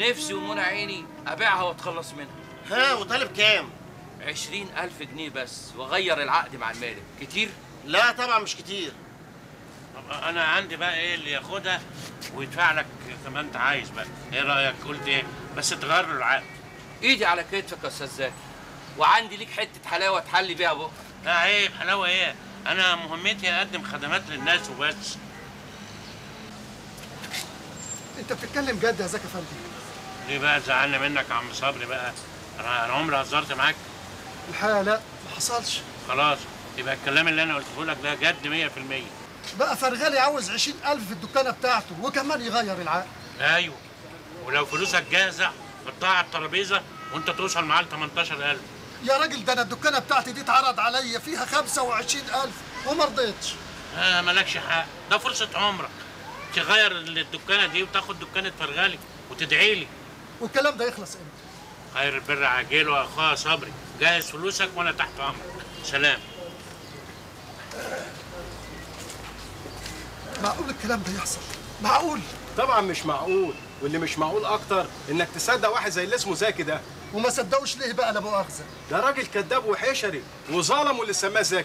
نفسي ومنى عيني ابيعها واتخلص منها ها وطالب كام عشرين ألف جنيه بس وغير العقد مع المالك كتير؟ لا طبعا مش كتير طب انا عندي بقى ايه اللي ياخدها ويدفع لك زي ما انت عايز بقى ايه رايك قلت ايه بس تغير له العقد ايدي على كتفك يا استاذ زكي وعندي ليك حته حلاوه تحلي بيها بقى لا عيب حلاوه ايه انا مهمتي اقدم خدمات للناس وبس انت بتتكلم جد يا زكي فندم ليه بقى زعلنا منك يا عم صبري بقى انا انا عمري هزرت معاك الحقيقه لا ما حصلش خلاص يبقى الكلام اللي انا قلته لك ده جد 100% بقى فرغالي عاوز 20000 في الدكانه بتاعته وكمان يغير العقد ايوه ولو فلوسك جاهزه حطها على الترابيزه وانت توصل معاه ل 18000 يا راجل ده انا الدكانه بتاعتي دي اتعرض عليا فيها 25000 وما رضيتش آه مالكش حق ده فرصه عمرك تغير الدكانه دي وتاخد دكانه فرغالي وتدعي لي والكلام ده يخلص امتى خير البر عاجله يا اخويا صبري جهز فلوسك وانا تحت امرك سلام معقول الكلام ده يحصل معقول طبعا مش معقول واللي مش معقول اكتر انك تصدق واحد زي اللي اسمه زكي ده وما صدقوش ليه بقى لا مؤاخذه ده راجل كذاب وحشري وظلم واللي سماه زكي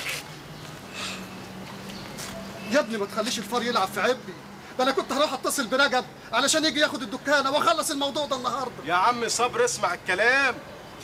يا ابني ما تخليش الفار يلعب في عبي ده انا كنت هروح اتصل برجب علشان يجي ياخد الدكانه واخلص الموضوع ده النهارده يا عم صبر اسمع الكلام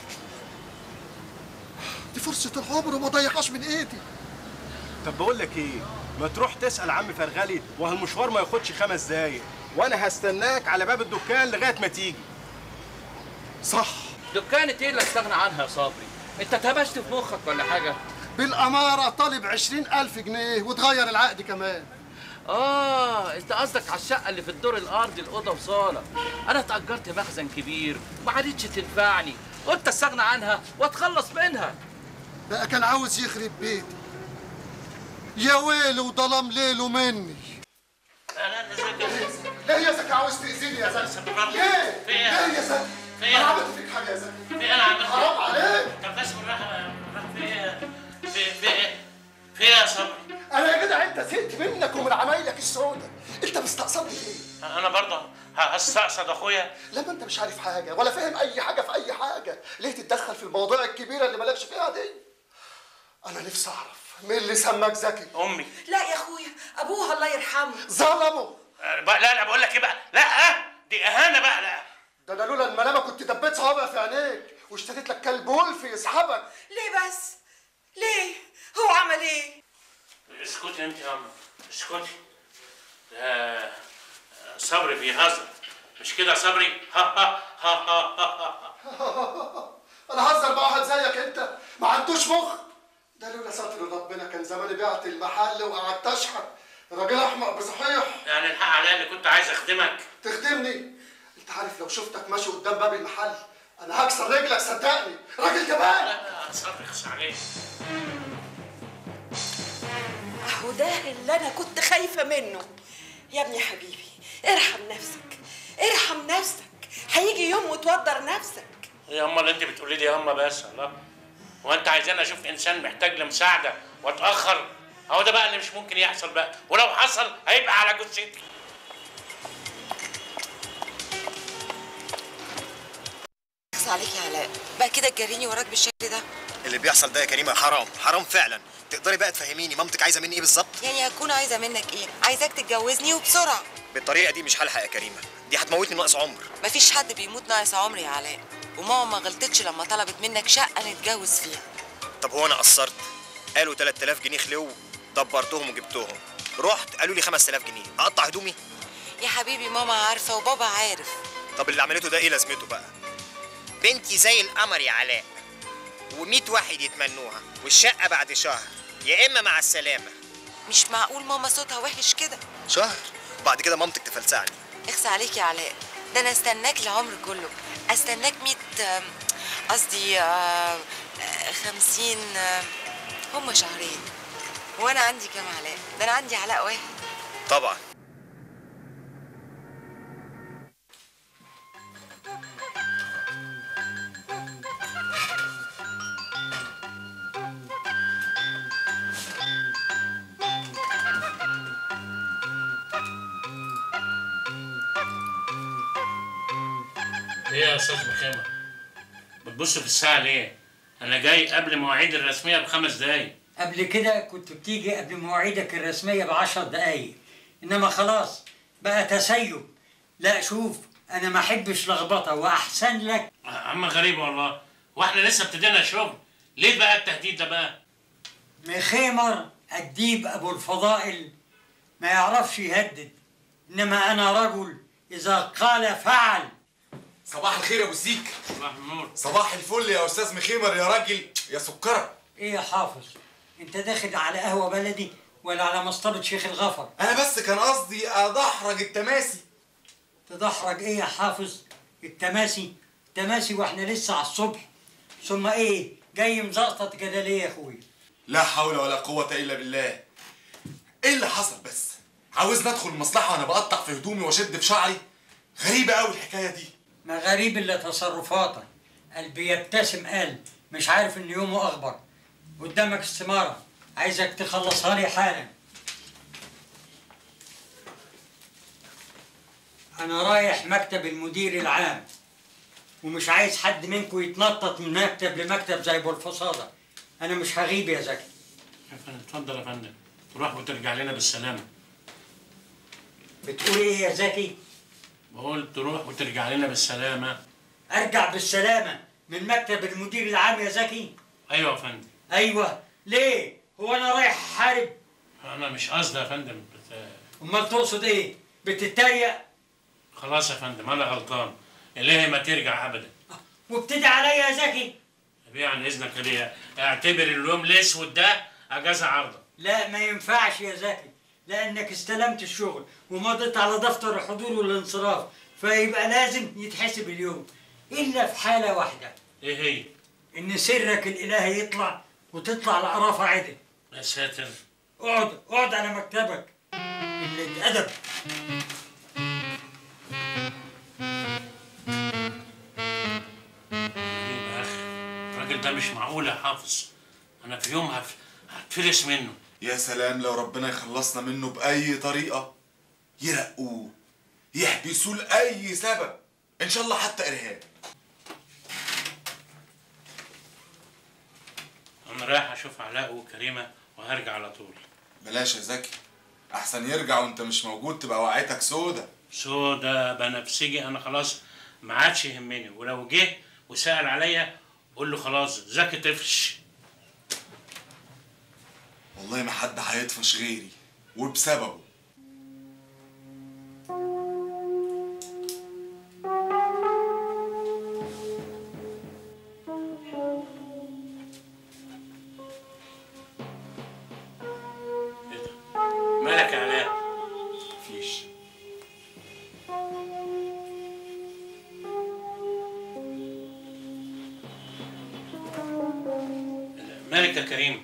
دي فرصه العمر وما ضيعهاش من ايدي طب بقول لك ايه ما تروح تسال عم فرغلي وهالمشوار ما ياخدش خمس دقايق وانا هستناك على باب الدكان لغايه ما تيجي صح دكانة ايه اللي استغنى عنها يا صبري؟ انت اتهبشت في مخك ولا حاجة؟ بالاماره طالب 20000 جنيه وتغير العقد كمان اه انت قصدك على الشقة اللي في الدور الارضي الأوضة وصالة انا اتأجرت مخزن كبير وما عادتش تنفعني قلت استغنى عنها واتخلص منها بقى كان عاوز يخرب بيتي يا ويلي وظلم ليله مني ليه يا زكي عاوز تأذيني يا زكي؟ ليه؟ في إيه؟ ليه يا زكي؟ في إيه؟ انا عملت فيك حاجه يا زكي في انا عملت حرام عليك طب بس بالراحه بالراحه في ايه في في ايه في ايه يا صبري انا يا جدع انت زهقت منك ومن عمايلك السوداء انت مستقصدني ليه؟ انا برضه هستقصد اخويا لما انت مش عارف حاجه ولا فاهم اي حاجه في اي حاجه ليه تتدخل في المواضيع الكبيره اللي مالكش فيها دي انا نفسي اعرف مين اللي سماك ذكي امي لا يا اخويا ابوها الله يرحمه ظلمه آه، بقى- لا لا بقول لك ايه بقى لا دي اهانه بقى لا ده انا لولا الملامه كنت دبيت صوابع في عينيك واشتريت لك كلب ولف يسحبك ليه بس ليه هو عمل ايه اسكتي انت يا عم اسكتي ده صبري بيهزر مش كده صبري ها ها ها ها ها انا هزر مع واحد زيك انت ما عندوش مخ ده لولا ستر ربنا كان زماني بعت المحل وقعدت اشحت راجل احمق بصحيح يعني الحق عليا اللي كنت عايز اخدمك تخدمني انت عارف لو شفتك ماشي قدام باب المحل انا هكسر رجلك صدقني راجل جبان لا صبري خص عليك اهو ده اللي انا كنت خايفه منه يا ابني حبيبي ارحم نفسك ارحم نفسك هيجي يوم وتوضر نفسك يا اما اللي انت بتقولي لي يا اما بس الله هو انت عايزاني اشوف انسان محتاج لمساعده واتاخر هو ده بقى اللي مش ممكن يحصل بقى ولو حصل هيبقى على جثتي اخص عليك يا علاء بقى كده تجريني وراك بالشكل ده اللي بيحصل ده يا كريمه حرام حرام فعلا تقدري بقى تفهميني مامتك عايزه مني ايه بالظبط يعني هكون عايزه منك ايه عايزاك تتجوزني وبسرعه بالطريقه دي مش هلحق يا كريمه دي هتموتني ناقص عمر مفيش حد بيموت ناقص عمر يا علاء وماما ما غلطتش لما طلبت منك شقه نتجوز فيها طب هو انا قصرت قالوا 3000 جنيه خلو دبرتهم وجبتهم رحت قالوا لي 5000 جنيه اقطع هدومي يا حبيبي ماما عارفه وبابا عارف طب اللي عملته ده ايه لازمته بقى بنتي زي القمر يا علاء و100 واحد يتمنوها والشقه بعد شهر يا اما مع السلامه مش معقول ماما صوتها وحش كده شهر وبعد كده مامتك تفلسعني اخس عليك يا علاء ده انا استناك العمر كله استناك مية آم، قصدي آه، آه، خمسين آه، هما شهرين وانا عندي كام علاء ده انا عندي علاء واحد طبعا ليه يا استاذ مخيمة؟ بتبص في الساعة ليه؟ أنا جاي قبل مواعيد الرسمية بخمس دقايق قبل كده كنت بتيجي قبل مواعيدك الرسمية بعشر دقايق إنما خلاص بقى تسيب لا شوف أنا ما أحبش لخبطة وأحسن لك عم غريب والله واحنا لسه ابتدينا شغل ليه بقى التهديد ده بقى؟ مخيمر الديب أبو الفضائل ما يعرفش يهدد إنما أنا رجل إذا قال فعل صباح الخير يا ابو سيك صباح النور صباح الفل يا استاذ مخيمر يا راجل يا سكره إيه يا حافظ أنت داخل على قهوة بلدي ولا على مصطبة شيخ الغفر انا بس كان قصدي ادحرج التماسي تدحرج إيه يا حافظ التماسي التماسي وإحنا لسه على الصبح ثم إيه جاي مزقطط كده ليه يا أخويا لا حول ولا قوه الا بالله ايه اللي حصل بس عاوزني ادخل المصلحه وانا بقطع في هدومي واشد في شعري غريبه قوي الحكايه دي ما غريب الا تصرفاتك قلبي يبتسم قال مش عارف ان يومه اخبر قدامك استماره عايزك تخلصها لي حالا انا رايح مكتب المدير العام ومش عايز حد منكم يتنطط من مكتب لمكتب زي ابو الفصاده انا مش هغيب يا زكي يا فندم اتفضل يا فندم تروح وترجع لنا بالسلامة بتقول ايه يا زكي بقول تروح وترجع لنا بالسلامة ارجع بالسلامه من مكتب المدير العام يا زكي أيوة يا فندم ايوه ليه هو انا رايح احارب أنا مش قصدي يا فندم بت... امال تقصد ايه بتتريق خلاص يا فندم أنا غلطان إلهي ما ترجع أبدا وابتدي عليا يا زكي أبي عن إذنك ليه اعتبر اليوم الأسود ده أجازة عارضة لا ما ينفعش يا زكي لانك استلمت الشغل ومضيت على دفتر الحضور والانصراف فيبقى لازم يتحسب اليوم الا في حاله واحده إيه هي؟ ان سرك الالهي يطلع وتطلع العرافه عدل يا ساتر اقعد اقعد على مكتبك اللي ادب غريب يا أخي الراجل ده مش معقول يا حافظ أنا في يوم هف... هتفلس منه يا سلام لو ربنا يخلصنا منه باي طريقه يرقوه يحبسوه لاي سبب ان شاء الله حتى ارهاب أنا رايح أشوف علاء وكريمة وهرجع على طول بلاش يا زكي احسن يرجع وانت مش موجود تبقى وقعتك سودة سودا بنفسجي أنا خلاص ما عادش يهمني ولو جه وسأل عليا قول له خلاص زكي طفش والله ما حد هيطفش غيري وبسببه إيه ده؟ مالك يا علاء مفيش مالك يا كريم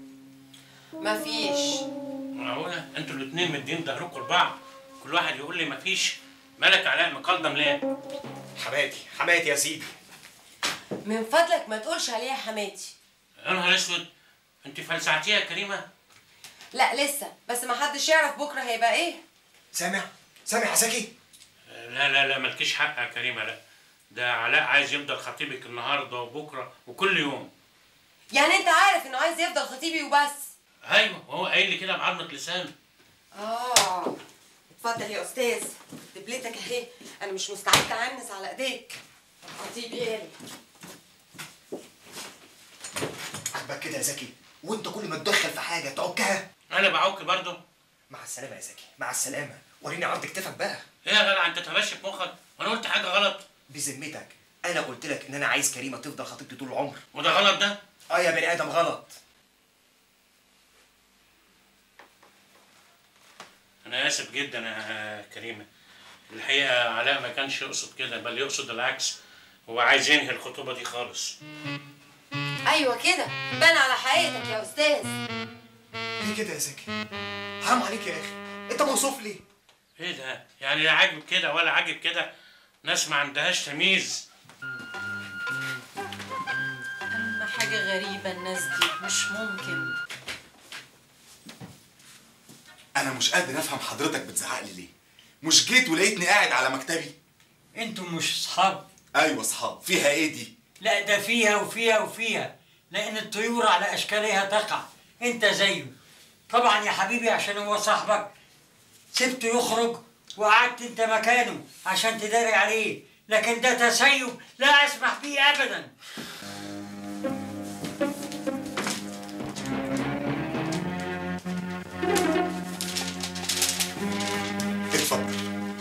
مفيش معقولة انتوا الاتنين مدين ظهركم لبعض كل واحد يقول لي مفيش مالك يا علاء مقدم ليه؟ حماتي حماتي يا سيدي من فضلك ما تقولش عليها حماتي يا نهار اسود انت فلسعتيها يا كريمة لا لسه بس ما حدش يعرف بكره هيبقى ايه سامع سامع يا زكي لا لا لا مالكيش حق يا كريمة لا ده علاء عايز يفضل خطيبك النهارده وبكره وكل يوم يعني انت عارف انه عايز يفضل خطيبي وبس ايوه وهو قايل لي كده بعضمة لسانه اه اتفضل يا استاذ دبلتك اهي انا مش مستعده اعنس على ايديك خطيبي ايه عاجبك كده يا زكي وانت كل ما تدخل في حاجه تعكها انا بعوك برضه مع السلامه يا زكي مع السلامه وريني عرض كتفك بقى ايه يا جدع انت تمشي في مخك وانا قلت حاجه غلط بذمتك انا قلت لك ان انا عايز كريمه تفضل خطيبتي طول العمر وده غلط ده اه يا بني ادم غلط انا اسف جدا يا كريمه الحقيقه علاء ما كانش يقصد كده بل يقصد العكس هو عايز ينهي الخطوبه دي خالص ايوه كده بان على حقيقتك يا استاذ ليه كده يا زكي حرام عليك يا اخي انت موصوف لي ايه ده يعني لا عاجب كده ولا عاجب كده ناس ما عندهاش تمييز أما حاجة غريبة الناس دي مش ممكن انا مش قادر افهم حضرتك بتزعق لي ليه مش جيت ولقيتني قاعد على مكتبي انتم مش اصحاب ايوه اصحاب فيها ايه دي لا ده فيها وفيها وفيها لان الطيور على اشكالها تقع انت زيه طبعا يا حبيبي عشان هو صاحبك سبته يخرج وقعدت انت مكانه عشان تداري عليه لكن ده تسيب لا اسمح به ابدا اتفضل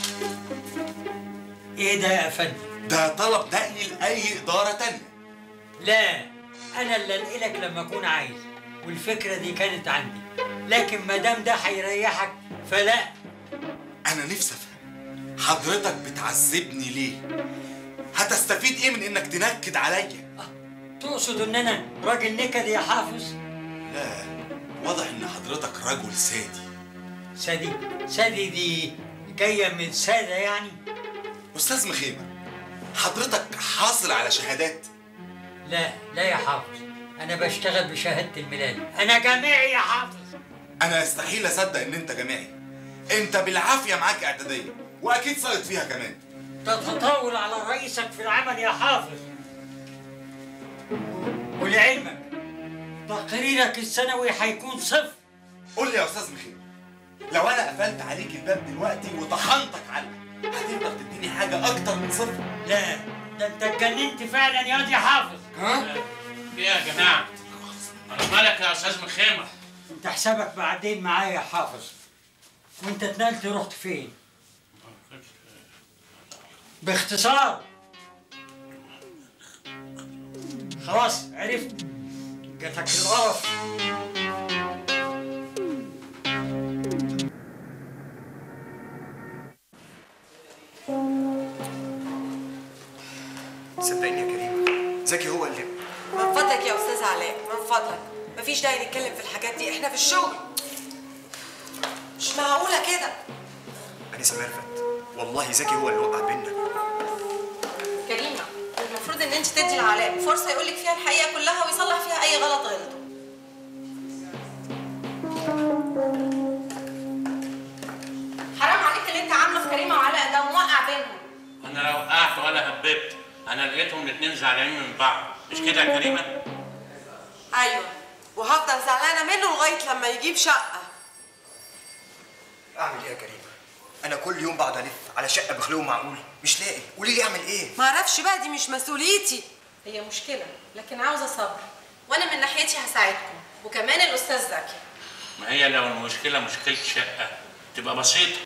ايه ده يا فندم ده طلب نقلي لاي اداره تانية لا انا اللي انقلك لما اكون عايز والفكره دي كانت عندي لكن ما دام ده هيريحك فلا انا نفسي افهم حضرتك بتعذبني ليه هتستفيد ايه من انك تنكد عليا تقصد ان انا راجل نكد يا حافظ لا واضح ان حضرتك رجل سادي سادي سادي دي جايه من ساده يعني استاذ مخيمه حضرتك حاصل على شهادات لا لا يا حافظ انا بشتغل بشهاده الميلاد انا جامعي يا حافظ انا يستحيل اصدق ان انت جامعي انت بالعافيه معاك اعداديه واكيد ساقط فيها كمان تتطاول على رئيسك في العمل يا حافظ ولعلمك تقريرك السنوي هيكون صفر قول لي يا استاذ مخيم لو انا قفلت عليك الباب دلوقتي وطحنتك علقه هتقدر تديني حاجه اكتر من صفر لا ده انت اتجننت فعلا يا واد يا حافظ ها ايه يا جماعه انا مالك يا استاذ مخيمه انت حسابك بعدين معايا يا حافظ وانت اتنقلت رحت فين باختصار خلاص عرفت جاتك القرف صدقني يا كريم زكي هو اللي من فضلك يا استاذ علاء من فضلك مفيش داعي نتكلم في الحاجات دي احنا في الشغل مش معقوله كده انسه ميرفت والله زكي هو اللي وقع بينا كريمه المفروض ان انت تدي لعلاء فرصه يقول لك فيها الحقيقه كلها ويصلح فيها اي غلط غلطه حرام عليك اللي انت عامله في كريمه وعلاء ده وموقع بينهم انا لا وقعت ولا هببت انا لقيتهم الاتنين زعلانين من بعض مش كده يا كريمه ايوه وهفضل زعلانه منه لغايه لما يجيب شقه اعمل ايه يا كريم انا كل يوم بقعد الف على شقه بخلوه معقول مش لاقي قولي لي اعمل ايه معرفش بقى دي مش مسؤوليتي هي مشكله لكن عاوزه صبر وانا من ناحيتي هساعدكم وكمان الاستاذ زكي ما هي لو المشكله مشكله شقه تبقى بسيطه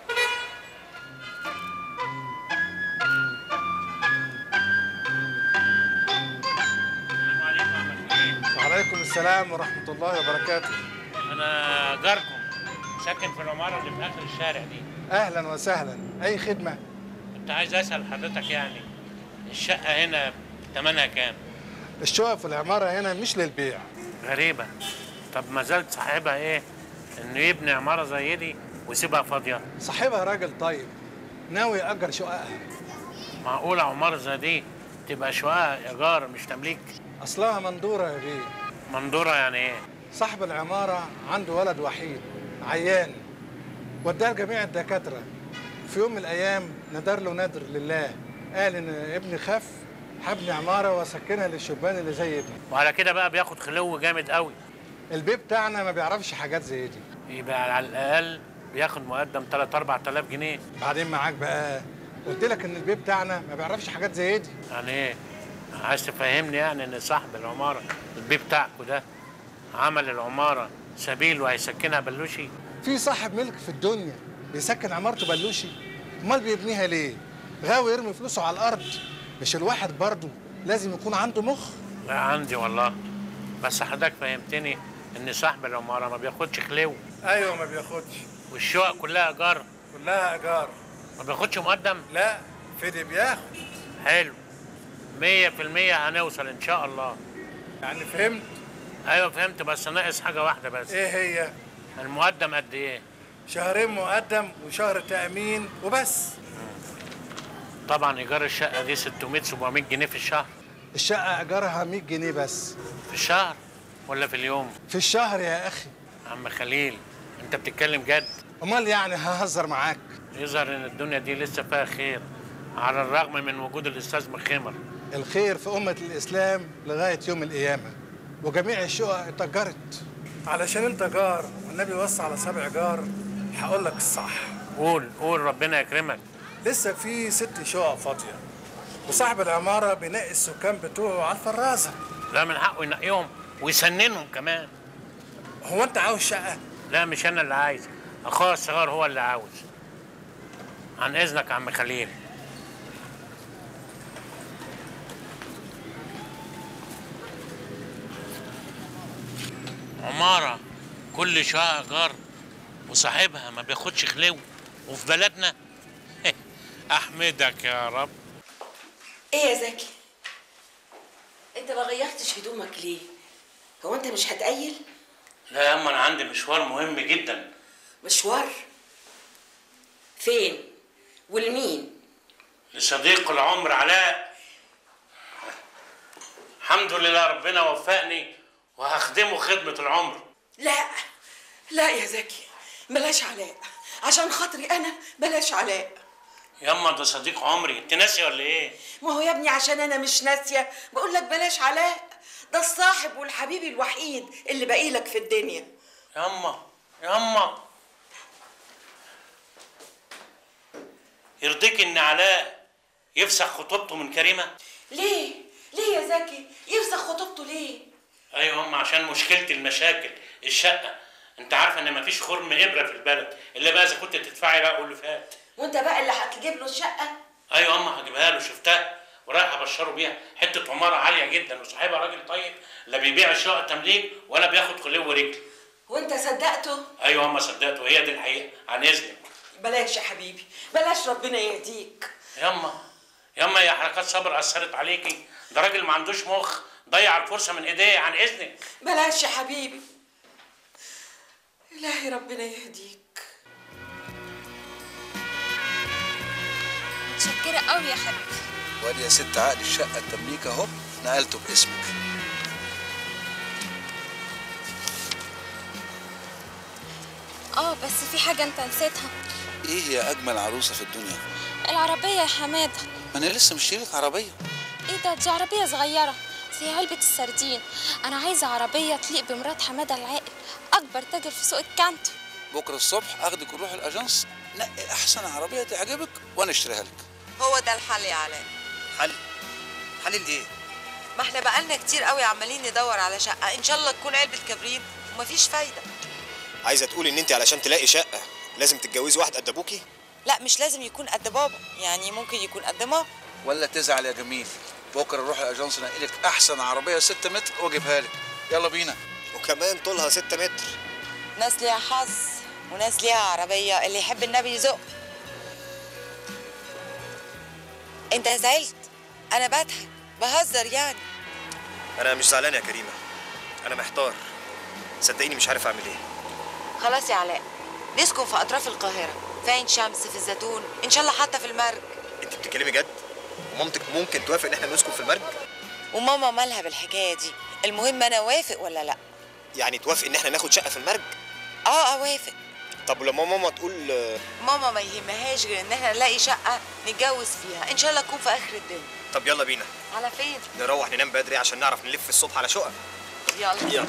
وعليكم السلام ورحمة الله وبركاته انا جاركم ساكن في العماره اللي في اخر الشارع دي أهلا وسهلا أي خدمة كنت عايز اسال حضرتك يعني الشقه هنا ثمنها كام الشقق في العمارة هنا مش للبيع غريبه طب ما زالت صاحبها ايه انه يبني عماره زي دي ويسيبها فاضيه صاحبها راجل طيب ناوي يأجر شققها معقوله عماره زي دي تبقى شققها ايجار مش تمليك أصلها مندورة يا بيه مندوره يعني ايه صاحب العمارة عنده ولد وحيد عيان وداه لجميع الدكاترة في يوم من الأيام ندر له نذر لله قال إن ابني خف هبني عمارة وأسكنها للشبان اللي زي ابني وعلى كده بقى بياخد خلو جامد قوي البيه بتاعنا ما بيعرفش حاجات زي دي يبقى على الاقل بياخد مقدم 3 4000 جنيه بعدين معاك بقى قلت لك ان البيه بتاعنا ما بيعرفش حاجات زي دي يعني ايه عايز تفهمني يعني ان صاحب العماره البيه بتاعكوا ده عمل العماره سبيل وهيسكنها بلوشي في صاحب ملك في الدنيا بيسكن عمارته بلوشي امال بيبنيها ليه غاوي يرمي فلوسه على الارض مش الواحد برضه لازم يكون عنده مخ لا عندي والله بس حضرتك فهمتني ان صاحب العماره ما بياخدش خلو ايوه ما بياخدش والشقق كلها ايجار كلها ايجار ما بياخدش مقدم لا فدي بياخد حلو مية في المية هنوصل ان شاء الله يعني فهمت ايوه فهمت بس ناقص حاجه واحده بس ايه هي المقدم قد ايه شهرين مقدم وشهر تأمين وبس طبعا ايجار الشقه دي 600 700 جنيه في الشهر الشقة إيجارها 100 جنيه بس في الشهر ولا في اليوم في الشهر يا أخي عم خليل انت بتتكلم جد أمال يعني ههزر معاك يظهر ان الدنيا دي لسه فيها خير على الرغم من وجود الاستاذ مخمر الخير في أمة الإسلام لغاية يوم القيامة وجميع الشقق اتأجرت علشان أنت جار والنبي وصى على سبع جار هقول لك الصح قول قول ربنا يكرمك لسه في ست شقق فاضية وصاحب العمارة بينقي السكان بتوعه على الفرازة لا من حقه ينقيهم ويسننهم كمان هو أنت عاوز شقة؟ لا مش انا اللي عايز اخويا الصغير هو اللي عاوز عن اذنك يا عم خليل عمارة كل شقة جار وصاحبها ما بياخدش خلو وفي بلدنا احمدك يا رب ايه يا زكي انت ما غيرتش هدومك ليه هو انت مش هتقيل لا يا اما انا عندي مشوار مهم جدا مشوار فين والمين لصديق العمر علاء الحمد لله ربنا وفقني وهخدمه خدمة العمر لا لا يا زكي بلاش علاء عشان خاطري انا بلاش علاء ياما ده صديق عمري انت ناسي ولا ايه ما هو يا ابني عشان انا مش ناسيه بقول لك بلاش علاء ده الصاحب والحبيب الوحيد اللي باقي لك في الدنيا ياما ياما يرضيك ان علاء يفسخ خطوبته من كريمه ليه ليه يا زكي يفسخ خطوبته ليه ايوه هم عشان مشكله المشاكل الشقه انت عارفه ان مفيش خرم ابره في البلد الا بقى اذا كنت تدفعي بقى اللي فات وانت بقى اللي هتجيب له الشقه ايوه اما هجيبها له شفتها ورايح ابشره بيها حته عماره عاليه جدا وصاحبها راجل طيب لا بيبيع الشقه تمليك ولا بياخد خلو رجل وانت صدقته ايوه اما صدقت وهي دي الحقيقه عن اذنك بلاش يا حبيبي بلاش ربنا يهديك ياما ياما يا حركات صبر اثرت عليكي ده راجل ما عندوش مخ ضيع الفرصه من ايديه عن اذنك بلاش يا حبيبي إلهي ربنا يهديك متشكرة قوي يا حبيبي وادي يا ست عقد الشقة التمليك اهو نقلته باسمك اه بس في حاجة انت نسيتها ايه هي اجمل عروسة في الدنيا العربية يا حمادة ما انا لسه مشتريلك عربية ايه ده دي عربية صغيرة زي علبة السردين انا عايزة عربية تليق بمرات حمادة العاقل اكبر تاجر في سوق الكانتو بكرة الصبح اخدك ونروح الاجانس نقي احسن عربية تعجبك وانا اشتريها لك هو ده الحل يا علاء حل حل الايه ما احنا بقالنا كتير قوي عمالين ندور على شقه ان شاء الله تكون علبه كبريت ومفيش فايده عايزه تقولي ان انت علشان تلاقي شقه لازم تتجوزي واحد قد ابوكي لا مش لازم يكون قد بابا يعني ممكن يكون قد ماما ولا تزعل يا جميل بكرة نروح الاجانس نقي لك احسن عربية 6 متر واجيبها لك يلا بينا وكمان طولها 6 متر ناس ليها حظ وناس ليها عربيه اللي يحب النبي يزق انت زعلت انا بضحك بهزر يعني انا مش زعلان يا كريمه انا محتار صدقيني مش عارف اعمل ايه خلاص يا علاء نسكن في اطراف القاهره في عين شمس في الزيتون ان شاء الله حتى في المرج انت بتتكلمي جد ومامتك ممكن توافق ان احنا نسكن في المرج وماما مالها بالحكايه دي المهم انا وافق ولا لا يعني توافق ان احنا ناخد شقه في المرج اه اوافق طب ولما ماما تقول آه، ماما ما يهمهاش غير ان احنا نلاقي شقه نتجوز فيها ان شاء الله تكون في اخر الدنيا طب يلا بينا على فين نروح ننام بدري عشان نعرف نلف الصبح على شقق يلا يلا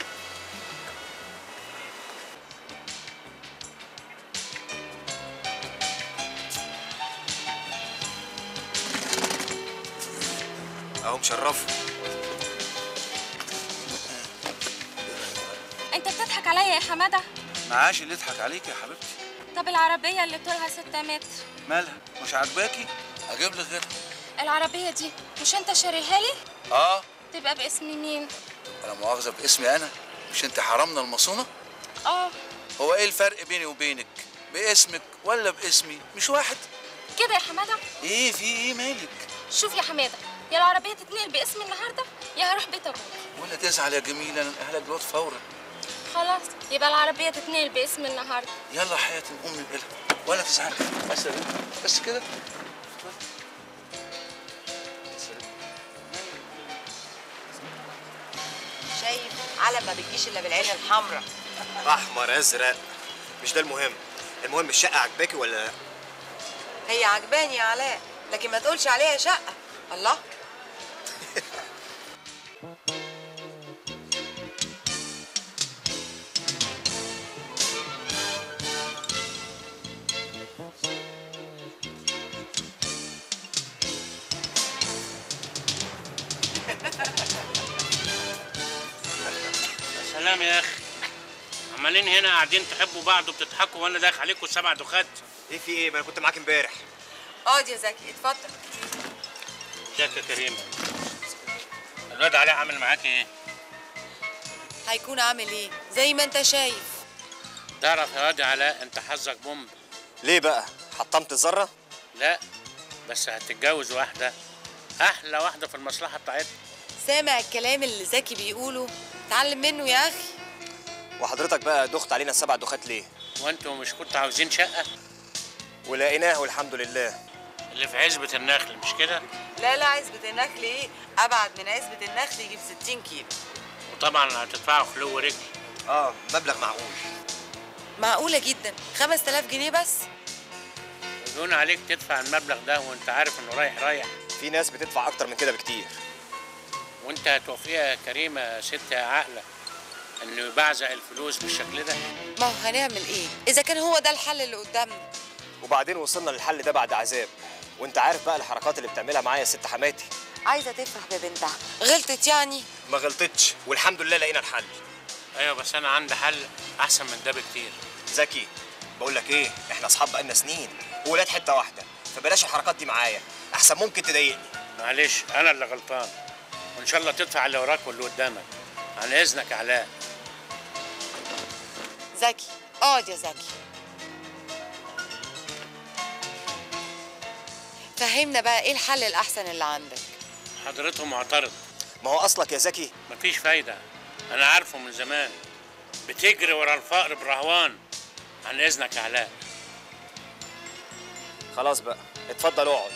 اهو مشرفه انت بتضحك عليا يا حمادة معاش اللي يضحك عليك يا حبيبتي طب العربية اللي طولها 6 متر مالها مش عاجباكي اجيب لك غيرها العربية دي مش انت شاريها لي اه تبقى باسم مين انا مؤاخذة باسمي انا مش انت حرمنا المصونة اه هو ايه الفرق بيني وبينك باسمك ولا باسمي مش واحد كده يا حمادة ايه في ايه مالك شوف يا حمادة يا العربية تتنقل باسمي النهاردة يا هروح بيت ابوك ولا تزعل يا جميلة انا اهلك دلوقتي فورا خلاص يبقى العربية تتنقل باسمي النهاردة يلا حياة ام البلد ولا تزعل بس يا بنت، بس كده شايف علم ما بتجيش الا بالعين الحمراء احمر ازرق مش ده المهم المهم الشقه عجباكي ولا لا هي عجباني يا علاء لكن ما تقولش عليها شقه الله يا سلام يا اخي عمالين هنا قاعدين تحبوا بعض وبتضحكوا وانا داخل عليكم سبع دخات ايه في ايه ما انا كنت معاك امبارح اقعد يا زكي اتفضل ازيك يا كريم الواد علاء عامل معاك ايه هيكون عامل ايه زي ما انت شايف تعرف يا واد علاء انت حظك بومب ليه بقى حطمت الذره لا بس هتتجوز واحده احلى واحده في المصلحه بتاعتنا سامع الكلام اللي زكي بيقوله اتعلم منه يا اخي وحضرتك بقى دخت علينا السبع دخات ليه وانتوا مش كنتوا عاوزين شقه ولقيناه والحمد لله اللي في عزبه النخل مش كده لا لا عزبة النخل ايه ابعد من عزبة النخل يجي ب 60 كيلو وطبعا هتدفعوا خلو ورجل اه مبلغ معقول معقولة جدا 5000 جنيه بس يقولون عليك تدفع المبلغ ده وانت عارف انه رايح رايح في ناس بتدفع اكتر من كده بكتير وانت هتوفيها يا كريمه يا ست يا عاقله انه يبعزق الفلوس بالشكل ده ما هو هنعمل ايه اذا كان هو ده الحل اللي قدامنا وبعدين وصلنا للحل ده بعد عذاب وانت عارف بقى الحركات اللي بتعملها معايا ست حماتي عايزة تفرح ببنتها غلطت يعني ما غلطتش والحمد لله لقينا الحل ايوه بس انا عندي حل احسن من ده بكتير زكي بقول لك ايه احنا اصحاب بقالنا سنين وولاد حته واحده فبلاش الحركات دي معايا احسن ممكن تضايقني معلش انا اللي غلطان وان شاء الله تدفع اللي وراك واللي قدامك عن اذنك يا علاء زكي اقعد يا زكي فهمنا بقى ايه الحل الاحسن اللي عندك حضرته معترض ما هو اصلك يا زكي مفيش فايده انا عارفه من زمان بتجري ورا الفقر برهوان عن اذنك يا علاء خلاص بقى اتفضل اقعد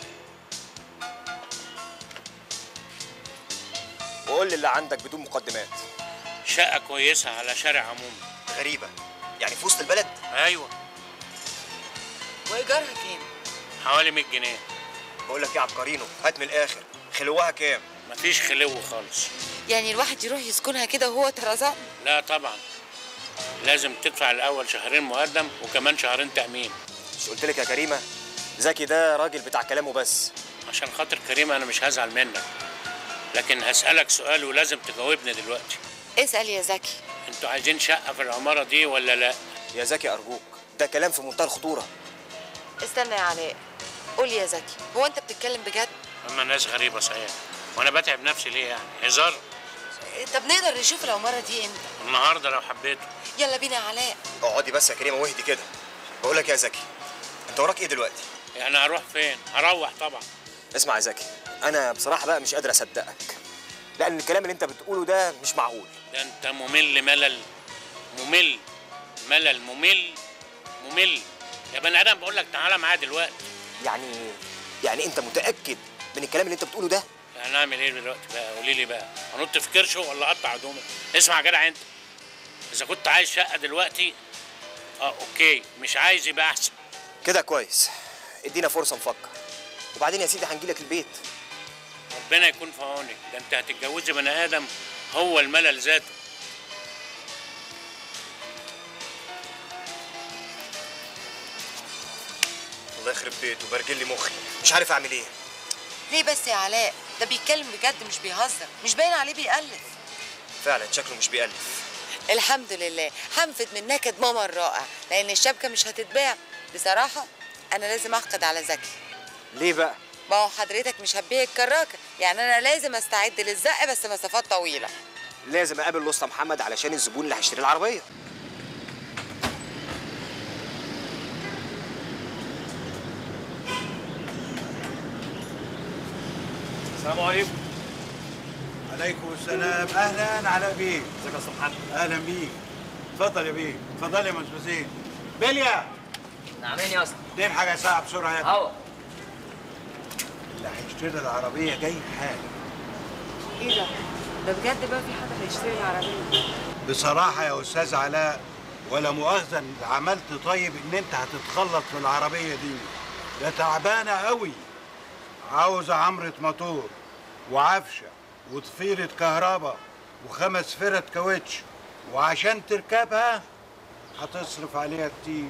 وقول لي اللي عندك بدون مقدمات شقه كويسه على شارع عمومي غريبه يعني في وسط البلد ايوه وايجارها كام حوالي 100 جنيه بقول لك ايه يا عبقرينو هات من الاخر خلوها كام مفيش خلو خالص يعني الواحد يروح يسكنها كده وهو اترزق لا طبعا لازم تدفع الاول شهرين مقدم وكمان شهرين تامين مش قلت لك يا كريمه زكي ده راجل بتاع كلامه بس عشان خاطر كريمه انا مش هزعل منك لكن هسالك سؤال ولازم تجاوبني دلوقتي اسال يا زكي انتوا عايزين شقه في العماره دي ولا لا يا زكي ارجوك ده كلام في منتهى الخطوره استنى يا علاء قول لي يا زكي هو انت بتتكلم بجد اما ناس غريبه صحيح وانا بتعب نفسي ليه يعني هزار طب نقدر نشوف العماره دي امتى النهارده لو حبيته يلا بينا يا علاء اقعدي بس يا كريمه واهدي كده بقول لك يا زكي انت وراك ايه دلوقتي يعني هروح فين هروح طبعا اسمع يا زكي انا بصراحه بقى مش قادر اصدقك لان الكلام اللي انت بتقوله ده مش معقول ده انت ممل ملل ممل ملل ممل ممل يا بني ادم بقول لك تعالى معايا دلوقتي يعني يعني انت متاكد من الكلام اللي انت بتقوله ده هنعمل ايه دلوقتي بقى قولي لي بقى هنط في كرشه ولا اقطع هدومي اسمع يا جدع انت اذا كنت عايز شقه دلوقتي اه اوكي مش عايز يبقى احسن كده كويس ادينا فرصه نفكر وبعدين يا سيدي هنجيلك البيت ربنا يكون في عونك ده انت هتتجوزي بني ادم هو الملل ذاته الله يخرب بيته وبرجل لي مخي مش عارف اعمل ايه ليه بس يا علاء ده بيتكلم بجد مش بيهزر مش باين عليه بيألف فعلا شكله مش بيألف الحمد لله هنفد من نكد ماما الرائع لان الشبكه مش هتتباع بصراحه انا لازم احقد على زكي ليه بقى ما هو حضرتك مش هتبيع الكراكه يعني انا لازم استعد للزق بس مسافات طويله لازم اقابل الاسطى محمد علشان الزبون اللي هيشتري العربيه السلام عليكم عليكم السلام اهلا على بيه ازيك يا استاذ محمد اهلا بيك اتفضل يا بيه اتفضل يا مسبسين بليا نعمين يا اسطى اديني حاجه ساعه بسرعه يا هوا اللي هيشتري العربيه جاي حالا ايه ده ده بجد بقى في حد هيشتري العربيه بصراحه يا استاذ علاء ولا مؤاخذه إن عملت طيب ان انت هتتخلط في العربيه دي ده تعبانه قوي عاوزة عمرة موتور وعفشة وضفيرة كهرباء وخمس فرد كاوتش وعشان تركبها هتصرف عليها كتير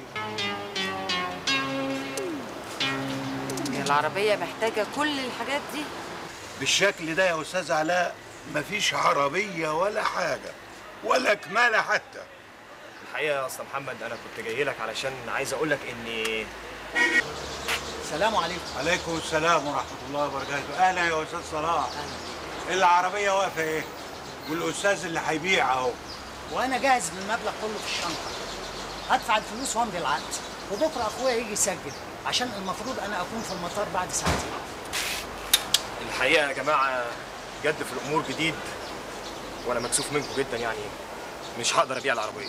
هي العربية محتاجة كل الحاجات دي بالشكل ده يا أستاذ علاء مفيش عربية ولا حاجة ولا كمالة حتى الحقيقه يا استاذ محمد انا كنت جاي لك علشان عايز اقول لك اني السلام عليكم عليكم السلام ورحمة الله وبركاته أهلا يا أستاذ صلاح العربية واقفة إيه؟ والأستاذ اللي هيبيع أهو وانا جاهز بالمبلغ كله في الشنطه هدفع الفلوس وامضي العقد وبكره اخويا يجي يسجل عشان المفروض انا اكون في المطار بعد ساعتين الحقيقه يا جماعه جد في الامور جديد وانا مكسوف منكم جدا يعني مش هقدر ابيع العربيه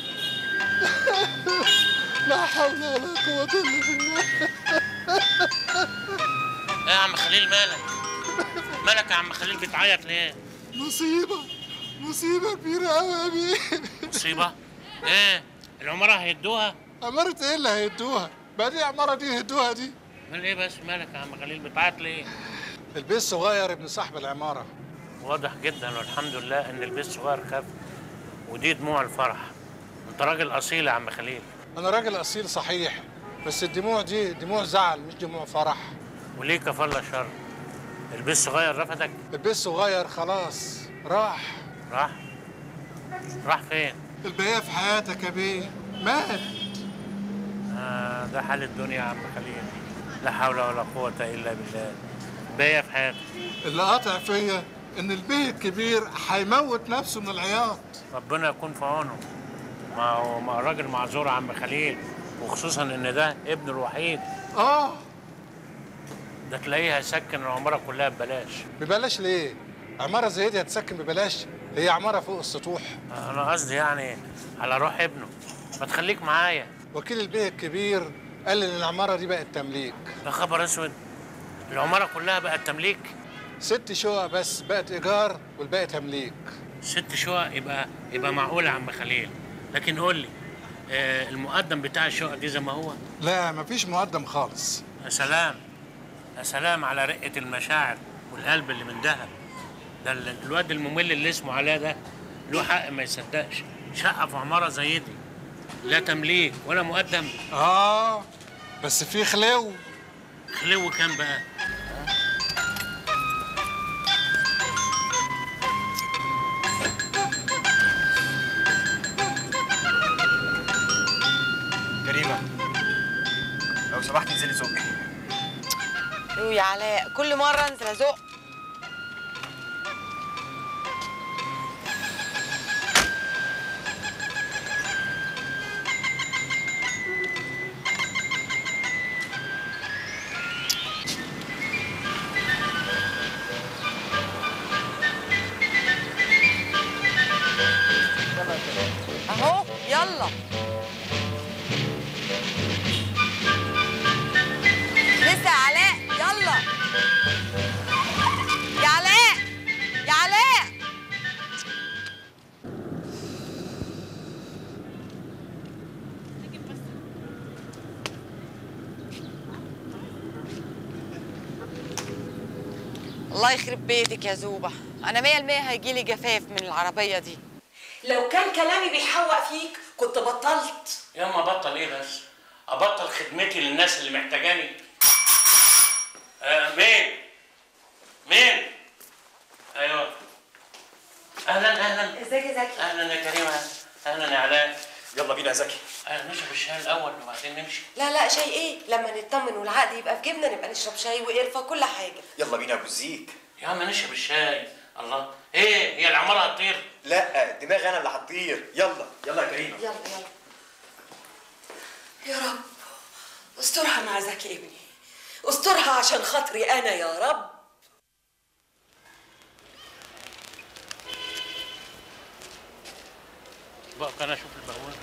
لا حول ولا قوة إلا بالله ايه يا عم خليل مالك مالك يا عم خليل بتعيط ليه مصيبة مصيبة كبيرة أوي يا بيه مصيبه ايه العماره هيدوها عمارة إيه اللي هيدوها؟ بقى دي عمارة دي هيدوها دي مال ايه بس مالك يا عم خليل بتعيط ليه البيت الصغير ابن صاحب العمارة واضح جدا والحمد لله ان البيت صغير خف ودي دموع الفرح انت راجل اصيل يا عم خليل أنا راجل أصيل صحيح بس الدموع دي دموع زعل مش دموع فرح وليه كفالة شر البيت صغير رفضك البيت صغير خلاص راح راح راح فين البقية في حياتك يا بيه مات آه ده حال الدنيا يا عم خليل لا حول ولا قوة إلا بالله باقية في حياتك اللي قاطع فيا إن البيه الكبير هيموت نفسه من العياط ربنا يكون في عونه ما هو ما راجل معذور يا عم خليل وخصوصا ان ده ابنه الوحيد آه ده تلاقيه هيسكن العمارة كلها ببلاش ببلاش ليه؟ عمارة زي دي هتسكن ببلاش هي عمارة فوق السطوح انا قصدي يعني على روح ابنه ما تخليك معايا وكيل البيه الكبير قال لي ان العمارة دي بقت تمليك ده خبر اسود العمارة كلها بقت تمليك ست شقق بس بقت ايجار والباقي تمليك ست شقق يبقى يبقى معقول يا عم خليل لكن قول لي آه المقدم بتاع الشقق دي زي ما هو لا مفيش مقدم خالص يا سلام يا سلام على رقة المشاعر والقلب اللي من دهب ده ال- الواد الممل اللي اسمه علاء ده له حق ما يصدقش شقة في عمارة زي دي لا تمليك ولا مقدم اه بس في خلو خلو كام بقى كريمه لو سمحت انزلي زقي يو يا علاء كل مرة انزل ازق اهو يلا لسه يا علاء يلا يا علاء يا علاء الله يخرب بيتك يا زوبة أنا مية المية هيجيلي جفاف من العربية دي لو كان كلامي بيحوق فيك كنت بطلت يا اما ابطل ايه بس ابطل خدمتي للناس اللي محتاجاني آه مين مين ايوه اهلا اهلا ازيك يا زكي اهلا يا كريمه اهلا يا علاء يلا بينا يا زكي آه نشرب الشاي الاول وبعدين نمشي لا لا شاي ايه لما نطمن والعقد يبقى في جيبنا نبقى نشرب شاي وقرفة كل حاجة يلا بينا يا ابو الزيك يا عم نشرب الشاي الله ايه هي العماره هتطير لا دماغي انا اللي هتطير يلا يلا يا كريمه يلا يلا يا رب استرها مع زكي ابني استرها عشان خاطري انا يا رب بقى انا اشوف البقونه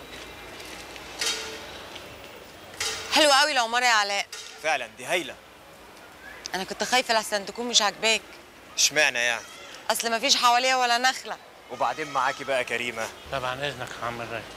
حلوة قوي العمارة يا علاء فعلا دي هايله أنا كنت خايفة لحسن تكون مش عاجباك اشمعنى يعني أصل مفيش حواليها ولا نخلة وبعدين معاكي بقى كريمه طبعا اذنك يا عم الراجل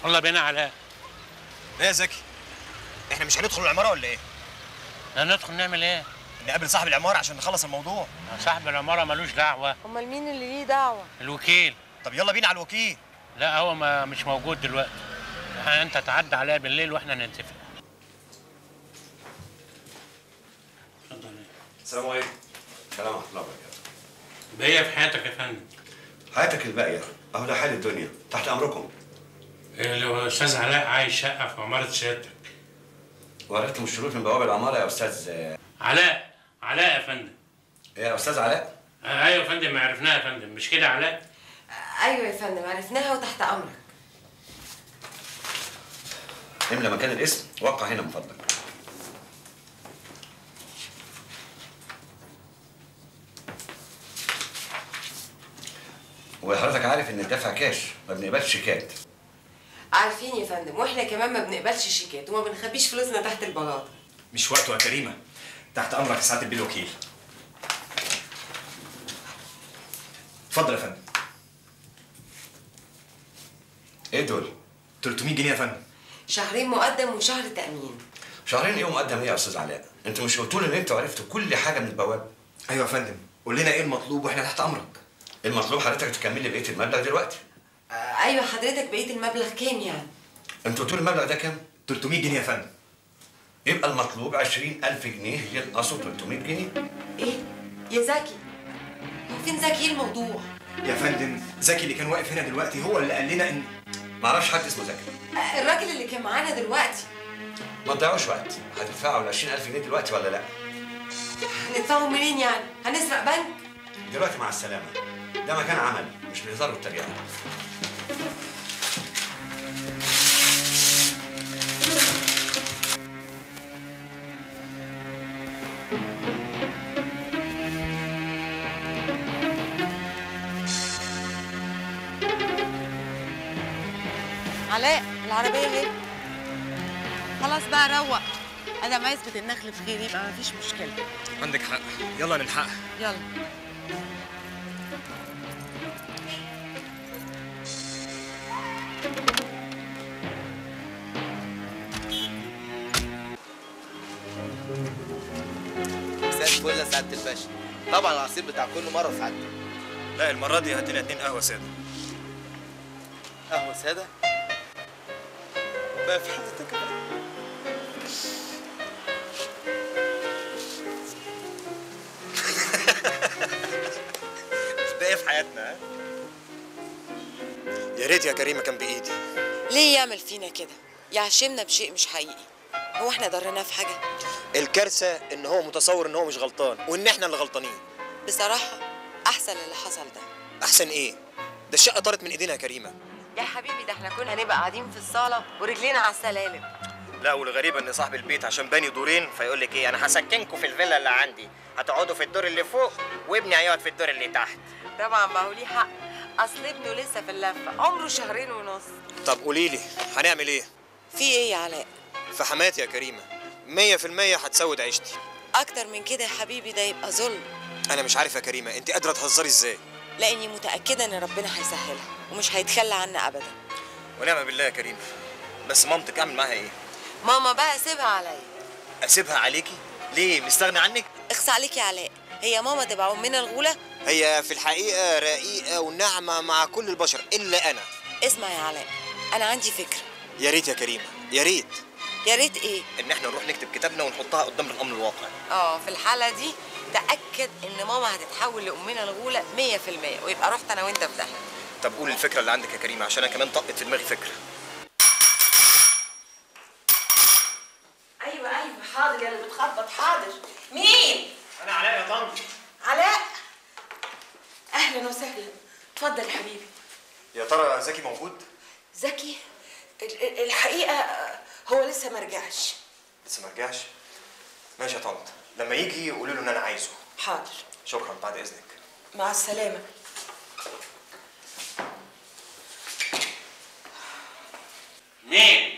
يلا بينا علاء ايه يا زكي احنا مش هندخل العماره ولا ايه هندخل نعمل ايه نقابل صاحب العماره عشان نخلص الموضوع صاحب العماره ملوش دعوه امال مين اللي ليه دعوه الوكيل طب يلا بينا على الوكيل لا هو ما مش موجود دلوقتي انت تعدي عليا بالليل واحنا نتفق السلام عليكم السلام ورحمه الله وبركاته بقية في حياتك يا فندم حياتك الباقيه اهو ده حال الدنيا تحت امركم إيه لو استاذ علاء عايز شقه في عماره سيادتك وريتهم الشروط من بوابه العماره يا استاذ علاء علاء يا فندم يا استاذ علاء آه ايوه يا فندم عرفناها يا فندم مش كده علاء ايوه يا فندم عرفناها وتحت امرك املى مكان الاسم وقع هنا من فضلك وحضرتك عارف ان الدفع كاش ما بنقبلش شيكات عارفين يا فندم واحنا كمان ما بنقبلش شيكات وما بنخبيش فلوسنا تحت البلاطه مش وقته يا كريمه تحت امرك يا سعاده البيه الوكيل اتفضل يا فندم ايه دول 300 جنيه يا فندم شهرين مقدم وشهر تامين شهرين ايه مقدم ايه يا استاذ علاء انتوا مش قلتوا لي ان انتوا عرفتوا كل حاجه من البوابه ايوه يا فندم قول لنا ايه المطلوب واحنا تحت امرك المطلوب حضرتك تكملي بقيه المبلغ دلوقتي آه ايوه حضرتك بقيت المبلغ كام يعني انتوا قلتوا لي المبلغ ده كام 300 جنيه يا فندم يبقى المطلوب 20000 جنيه ينقصوا 300 جنيه ايه يا زكي هو فين زكي ايه الموضوع يا فندم زكي اللي كان واقف هنا دلوقتي هو اللي قال لنا ان ما اعرفش حد اسمه زكي آه الراجل اللي كان معانا دلوقتي ما تضيعوش وقت هتدفعوا ال 20000 جنيه دلوقتي ولا لا هندفعهم منين يعني هنسرق بنك دلوقتي مع السلامه ده مكان عمل مش بهزار والتريقه علاء العربيه اهي خلاص بقى روق انا ما يثبت النخل في خير يبقى مفيش مشكله عندك حق يلا نلحقها يلا مساء الفل يا سعاده الباشا طبعا العصير بتاع كل مره سعاده لا المره دي هات لنا اتنين قهوه ساده قهوه ساده بقى في حضرتك بقى. ده ايه في حياتنا ها يا ريت يا كريمه كان بايدي ليه يعمل فينا كده يعشمنا بشيء مش حقيقي هو احنا ضرناه في حاجه الكارثه ان هو متصور ان هو مش غلطان وان احنا اللي غلطانين بصراحه احسن اللي حصل ده احسن ايه ده الشقه طارت من ايدينا يا كريمه يا حبيبي ده احنا كنا هنبقى قاعدين في الصاله ورجلينا على السلالم لا والغريبه ان صاحب البيت عشان باني دورين فيقول لك ايه انا هسكنكم في الفيلا اللي عندي هتقعدوا في الدور اللي فوق وابني هيقعد في الدور اللي تحت طبعا ما هو ليه حق اصل ابنه لسه في اللفه عمره شهرين ونص طب قولي لي هنعمل ايه في ايه يا علاء في حماتي يا كريمه مية في المية هتسود عيشتي اكتر من كده يا حبيبي ده يبقى ظلم انا مش عارف يا كريمه انت قادره تهزري ازاي لاني متاكده ان ربنا هيسهلها ومش هيتخلى عنا ابدا ونعم بالله يا كريمه بس مامتك اعمل معاها ايه ماما بقى سيبها عليا اسيبها عليكي ليه مستغني عنك اخص عليك يا علاء هي ماما تبقى امنا الغوله هي في الحقيقه رقيقه وناعمه مع كل البشر الا انا اسمع يا علاء انا عندي فكره يا ريت يا كريمه يا ريت يا ريت ايه ان احنا نروح نكتب كتابنا ونحطها قدام الامر الواقع اه في الحاله دي تاكد ان ماما هتتحول لامنا الغوله 100% ويبقى رحت انا وانت في داهيه طب قول الفكره اللي عندك يا كريمه عشان انا كمان طقت في دماغي فكره ايوه ايوه حاضر يا اللي بتخبط حاضر مين انا علاء يا طنط علاء اهلا وسهلا اتفضل يا حبيبي يا ترى زكي موجود زكي ال- ال- الحقيقه آه، هو لسه ما رجعش لسه ما رجعش ماشي يا طنط لما يجي قولوا له ان انا عايزه حاضر شكرا بعد اذنك مع السلامه مين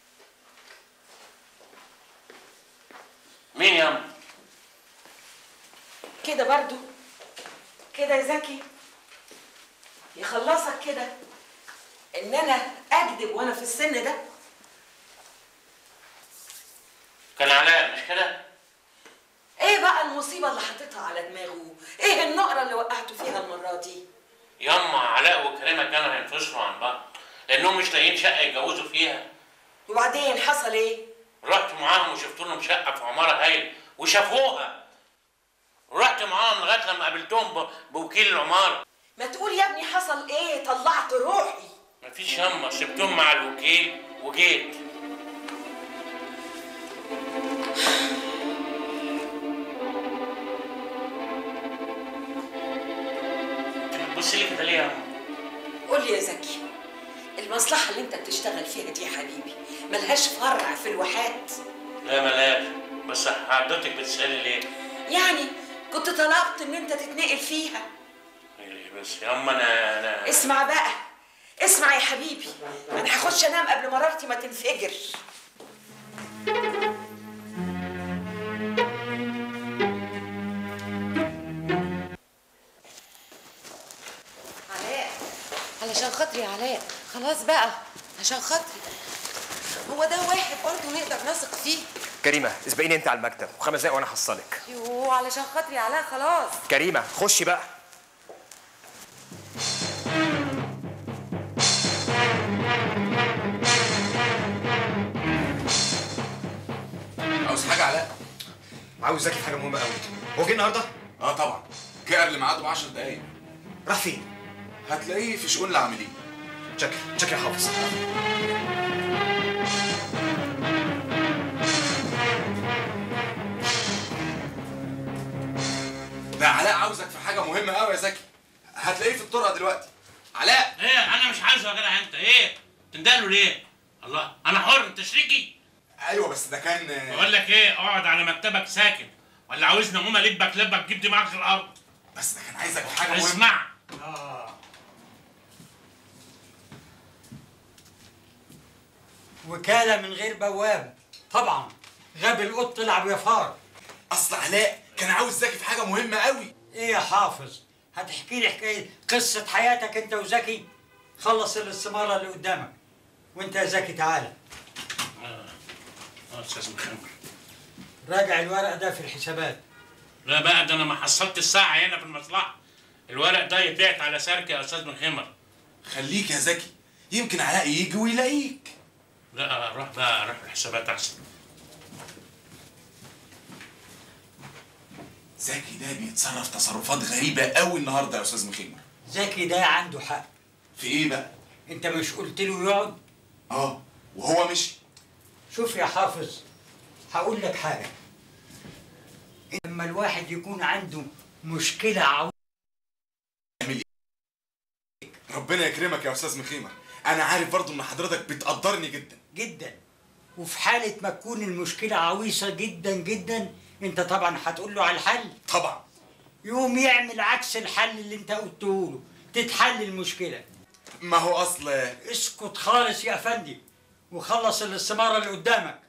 مين يا أم؟ كده برضو كده يا زكي يخلصك كده ان انا اكذب وانا في السن ده كان علاء مش كده؟ ايه بقى المصيبه اللي حطيتها على دماغه ايه النقره اللي وقعته فيها المره دي ياما علاء وكريمه كانوا هينفصلوا عن بعض لانهم مش لاقيين شقه يتجوزوا فيها وبعدين حصل ايه رحت معاهم وشفت لهم شقه في عماره هايل وشافوها رحت معاهم لغايه لما قابلتهم ب- بوكيل العماره ما تقول يا ابني حصل ايه طلعت روحي مفيش ياما سبتهم مع الوكيل وجيت انت بتبصي لي كده ليه يا ياما؟ قول لي يا زكي المصلحه اللي انت بتشتغل فيها دي يا حبيبي ملهاش فرع في الواحات لا ملاش بس حضرتك بتسالي ليه؟ يعني كنت طلبت ان انت تتنقل فيها إيه بس ياما انا انا اسمع بقى اسمع يا حبيبي انا هخش انام قبل مرارتي ما تنفجر علاء علشان خاطري يا علاء خلاص بقى عشان خاطري هو ده واحد برضه نقدر نثق فيه كريمه اسبقيني انت على المكتب وخمس دقايق وانا هحصلك يوه علشان خاطري يا علاء خلاص كريمه خشي بقى عاوز حاجه علاء عاوز زكي في حاجه مهمه قوي هو جه النهارده اه طبعا جه قبل ميعاده ب 10 دقايق راح فين هتلاقيه في شؤون العاملين شكل شكل يا حافظ ده علاء عاوزك في حاجه مهمه قوي يا زكي هتلاقيه في الطرقه دلوقتي علاء ايه انا مش عايزه يا جدع انت ايه تندهله ليه الله انا حر انت شريكي ايوه بس ده كان بقول لك ايه اقعد على مكتبك ساكن ولا عاوزني اقوم البك لبك جيب دماغك في الارض بس ده كان عايزك في حاجه مهمه اسمع وكالة من غير بواب طبعا غبي القط طلع بيفار اصل علاء كان عاوز زكي في حاجه مهمه قوي ايه يا حافظ هتحكي لي حكايه قصه حياتك انت وزكي خلص الاستماره اللي قدامك وانت يا زكي تعالى اه استاذ مخمر راجع الورق ده في الحسابات لا بقى ده انا ما حصلت الساعه هنا في المصلحه الورق ده يتبعت على سرك يا استاذ مخمر خليك يا زكي يمكن علاء يجي ويلاقيك لا روح بقى روح الحسابات احسن زكي ده بيتصرف تصرفات غريبه قوي النهارده يا استاذ مخيمر زكي ده عنده حق في ايه بقى انت مش قلت له يقعد اه وهو مشي شوف يا حافظ هقول لك حاجه لما الواحد يكون عنده مشكله عو... ربنا يكرمك يا استاذ مخيمر انا عارف برضو ان حضرتك بتقدرني جدا جدا وفي حاله ما تكون المشكله عويصه جدا جدا انت طبعا هتقول له على الحل طبعا يقوم يعمل عكس الحل اللي انت قلته له تتحل المشكله ما هو اصل اسكت خالص يا افندي وخلص الاستماره اللي قدامك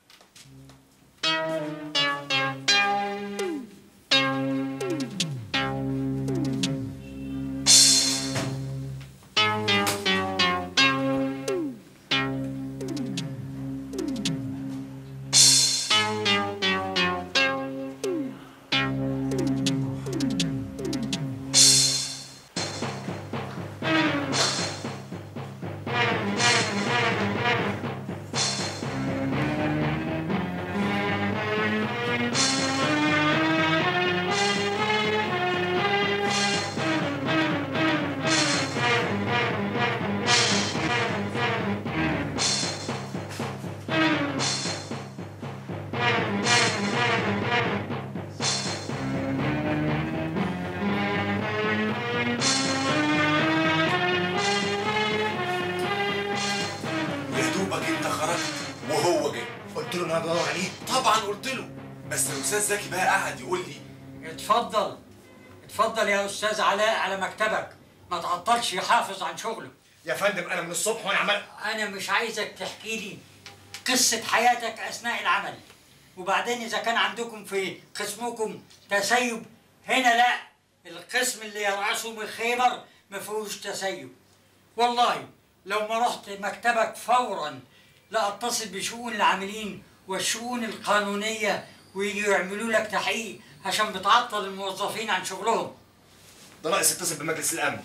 يا دوبك انت خرجت وهو جه قلت له ان انا بدور عليه طبعا قلت له بس الاستاذ زكي بقى قعد يقول لي اتفضل اتفضل يا استاذ علاء على مكتبك ما تعطلش يحافظ عن شغله يا فندم انا من الصبح وانا عمال انا مش عايزك تحكي لي قصه حياتك اثناء العمل وبعدين اذا كان عندكم في قسمكم تسيب هنا لا القسم اللي يرأسه من خيمر ما فيهوش تسيب والله لو ما رحت مكتبك فورا لا اتصل بشؤون العاملين والشؤون القانونيه ويجوا يعملوا لك تحقيق عشان بتعطل الموظفين عن شغلهم ده ناقص يتصل بمجلس الامن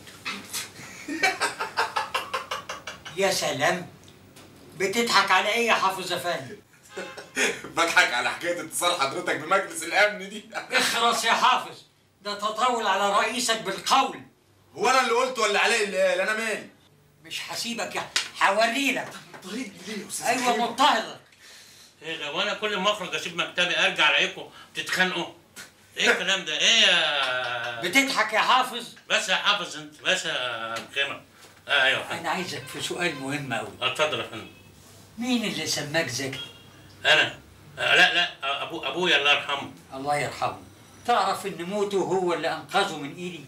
يا سلام بتضحك على ايه يا حافظ افندي بضحك على حكايه اتصال حضرتك بمجلس الامن دي اخرس يا حافظ ده تطاول على رئيسك بالقول هو انا اللي قلت ولا علاء اللي قال انا مالي مش هسيبك يا هوريلك ايوه مضطهدك ايه ده وانا كل ما اخرج اسيب مكتبي ارجع الاقيكم بتتخانقوا ايه الكلام ده ايه يا بتضحك يا حافظ بس يا حافظ انت بس يا مكرمه آه ايوه يا فندم. انا عايزك في سؤال مهم قوي اتفضل يا فندم مين اللي سماك ذكي انا آه لا لا آه، ابو ابويا الله يرحمه الله يرحمه تعرف ان موته هو اللي انقذه من ايدي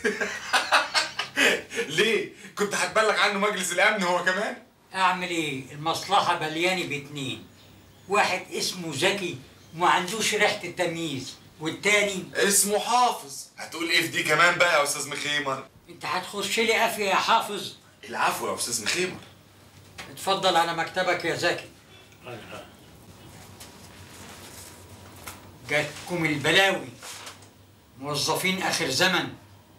ليه كنت هتبلغ عنه مجلس الامن هو كمان اعمل ايه المصلحه بلياني باتنين واحد اسمه ذكي وما عندوش ريحه التمييز والتاني اسمه حافظ هتقول ايه في دي كمان بقى يا استاذ مخيمر انت هتخش لي قافيه يا حافظ العفو يا استاذ مخيمر اتفضل على مكتبك يا زكي جاتكم البلاوي موظفين اخر زمن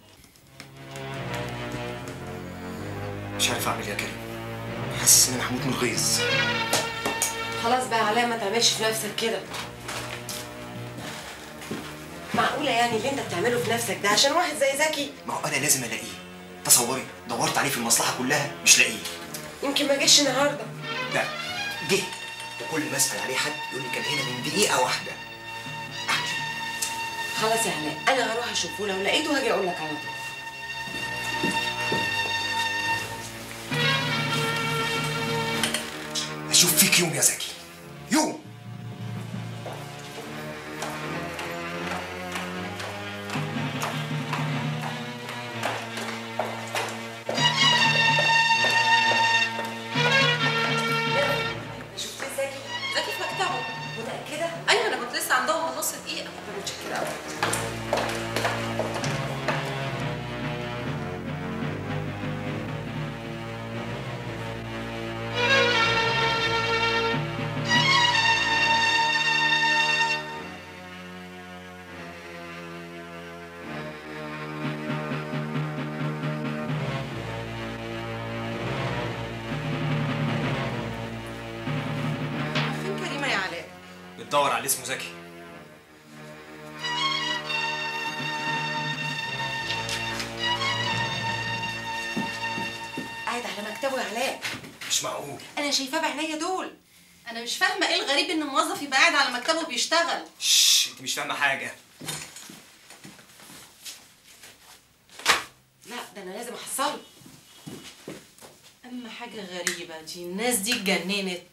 مش عارف اعمل ايه يا كريم حاسس ان انا هموت من الغيظ خلاص بقى علاء ما تعملش في نفسك كده معقولة يعني اللي انت بتعمله في نفسك ده عشان واحد زي زكي ما هو انا لازم الاقيه تصوري دورت عليه في المصلحه كلها مش لاقيه يمكن ما جاش النهارده لا جه وكل ما اسال عليه حد يقول لي كان هنا من دقيقه واحده خلاص يا علاء انا هروح اشوفه لو لقيته هاجي اقول لك على طول اشوف فيك يوم يا زكي يوم شفت زكي زكي في مكتبه متأكدة؟ ايوه انا كنت لسه عندهم من نص دقيقة متشكرة قوي فين كريمة يا علاء بتدور على اللي اسمه زكي قاعد على مكتبه يا علاء مش معقول انا شايفاه بعينيا دول انا مش فاهمة ايه الغريب ان موظف يبقى قاعد على مكتبه بيشتغل شش انت مش فاهمه حاجه لا ده انا لازم احصله اما حاجة غريبة دي الناس دي اتجننت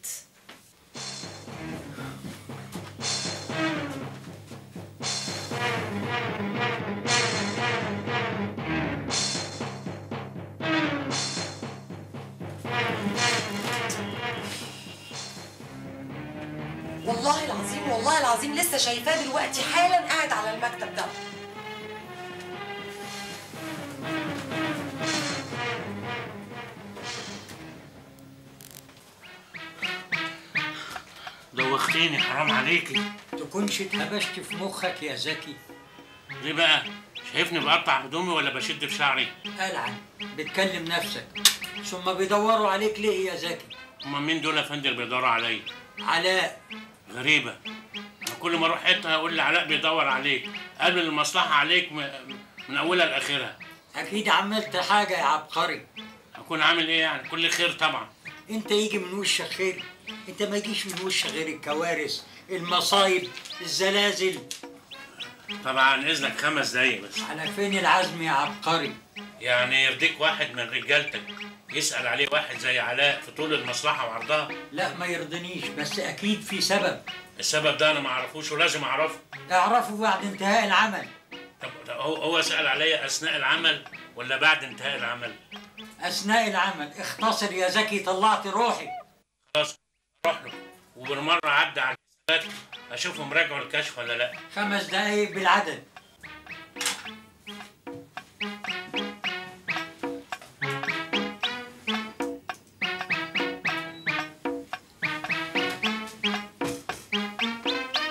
والله العظيم والله العظيم لسه شايفاه دلوقتي حالا قاعد على المكتب ده دوختيني حرام عليكي تكونش اتهبشت في مخك يا زكي ليه بقى شايفني بقطع هدومي ولا بشد في شعري ألعن بتكلم نفسك ثم بيدوروا عليك ليه يا زكي هما مين دول يا فندم اللي بيدوروا عليا علاء غريبه انا كل ما اروح حته اقول لي علاء بيدور عليك قبل المصلحه عليك م- من اولها لاخرها اكيد عملت حاجه يا عبقري اكون عامل ايه يعني كل خير طبعا انت يجي من وشك خير انت ما يجيش من وشك غير الكوارث المصايب الزلازل طبعا اذنك خمس دقايق بس على فين العزم يا عبقري يعني يرضيك واحد من رجالتك يسأل عليه واحد زي علاء في طول المصلحة وعرضها لا ما يرضنيش بس اكيد في سبب السبب ده انا ما اعرفوش ولازم اعرفه اعرفه بعد انتهاء العمل طب طب هو هو سأل عليا اثناء العمل ولا بعد انتهاء العمل اثناء العمل اختصر يا زكي طلعت روحي خلاص روح له وبالمرة عدى على الحسابات اشوفهم راجعوا الكشف ولا لا خمس دقايق بالعدد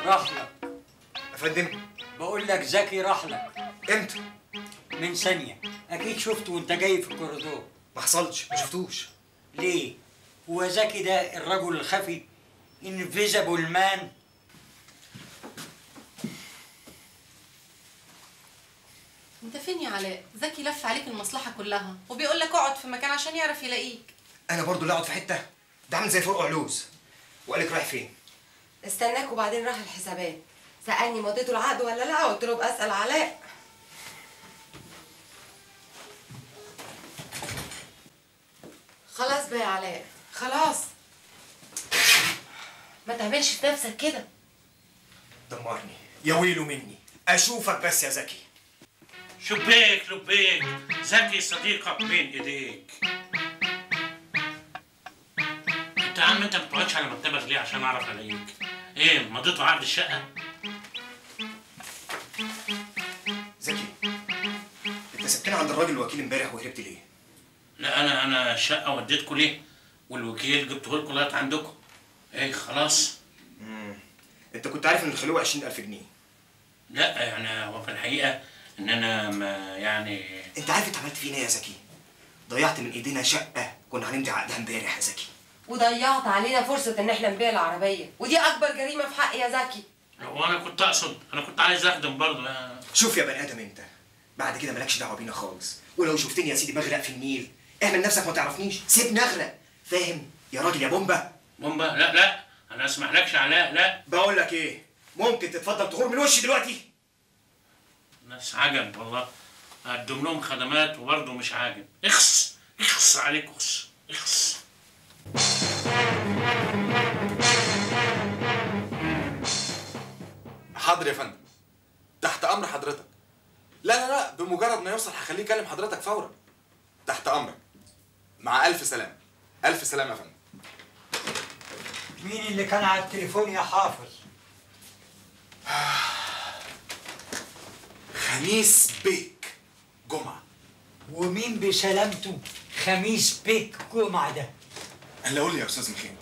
راح لك يا فندم بقول لك زكي راح لك امتى من ثانيه اكيد شفته وانت جاي في الكوريدور ما حصلش ما شفتوش ليه هو زكي ده الرجل الخفي انفيزابل مان انت فين يا علاء زكي لف عليك المصلحه كلها وبيقول لك اقعد في مكان عشان يعرف يلاقيك انا برضو لا اقعد في حته ده عامل زي فرقع علوز وقال لك رايح فين استناك وبعدين راح الحسابات سألني مضيته العقد ولا لا قلت له بسأل علاء خلاص بقى يا علاء خلاص ما تعملش في نفسك كده دمرني يا ويله مني اشوفك بس يا زكي شبيك لبيك زكي صديقك بين ايديك انت يا عم انت ما بتقعدش على مكتبك ليه عشان اعرف الاقيك ايه مضيته عقد الشقه زكي انت سبتني عند الراجل الوكيل امبارح وهربت ليه لا انا انا الشقه وديتكم ليه والوكيل جبته لكم لغايه عندكم ايه خلاص مم. انت كنت عارف ان الخلوه 20000 جنيه لا يعني هو في الحقيقه ان انا ما يعني انت عارف انت عملت فينا ايه يا زكي ضيعت من ايدينا شقه كنا هنمضي عقدها امبارح يا زكي وضيعت علينا فرصة ان احنا نبيع العربية ودي اكبر جريمة في حق يا زكي وانا كنت اقصد انا كنت عايز اخدم برضه يا- شوف يا بني ادم انت بعد كده مالكش دعوه بينا خالص ولو شفتني يا سيدي بغرق في النيل اعمل نفسك ما تعرفنيش سيبني اغرق فاهم يا راجل يا بومبا بومبا لا لا انا اسمح لكش علاء لا بقول لك ايه ممكن تتفضل تغور من وشي دلوقتي ناس عجب والله اقدم لهم خدمات وبرضه مش عاجب اخس اخس عليك اخس اخس حاضر يا فندم تحت امر حضرتك لا لا لا بمجرد ما يوصل هخليه يكلم حضرتك فورا تحت امرك مع الف سلامه الف سلامه يا فندم مين اللي كان على التليفون يا حافظ خميس بيك جمعه ومين بسلامته خميس بيك جمعة ده انا اقول لي يا استاذ مخيم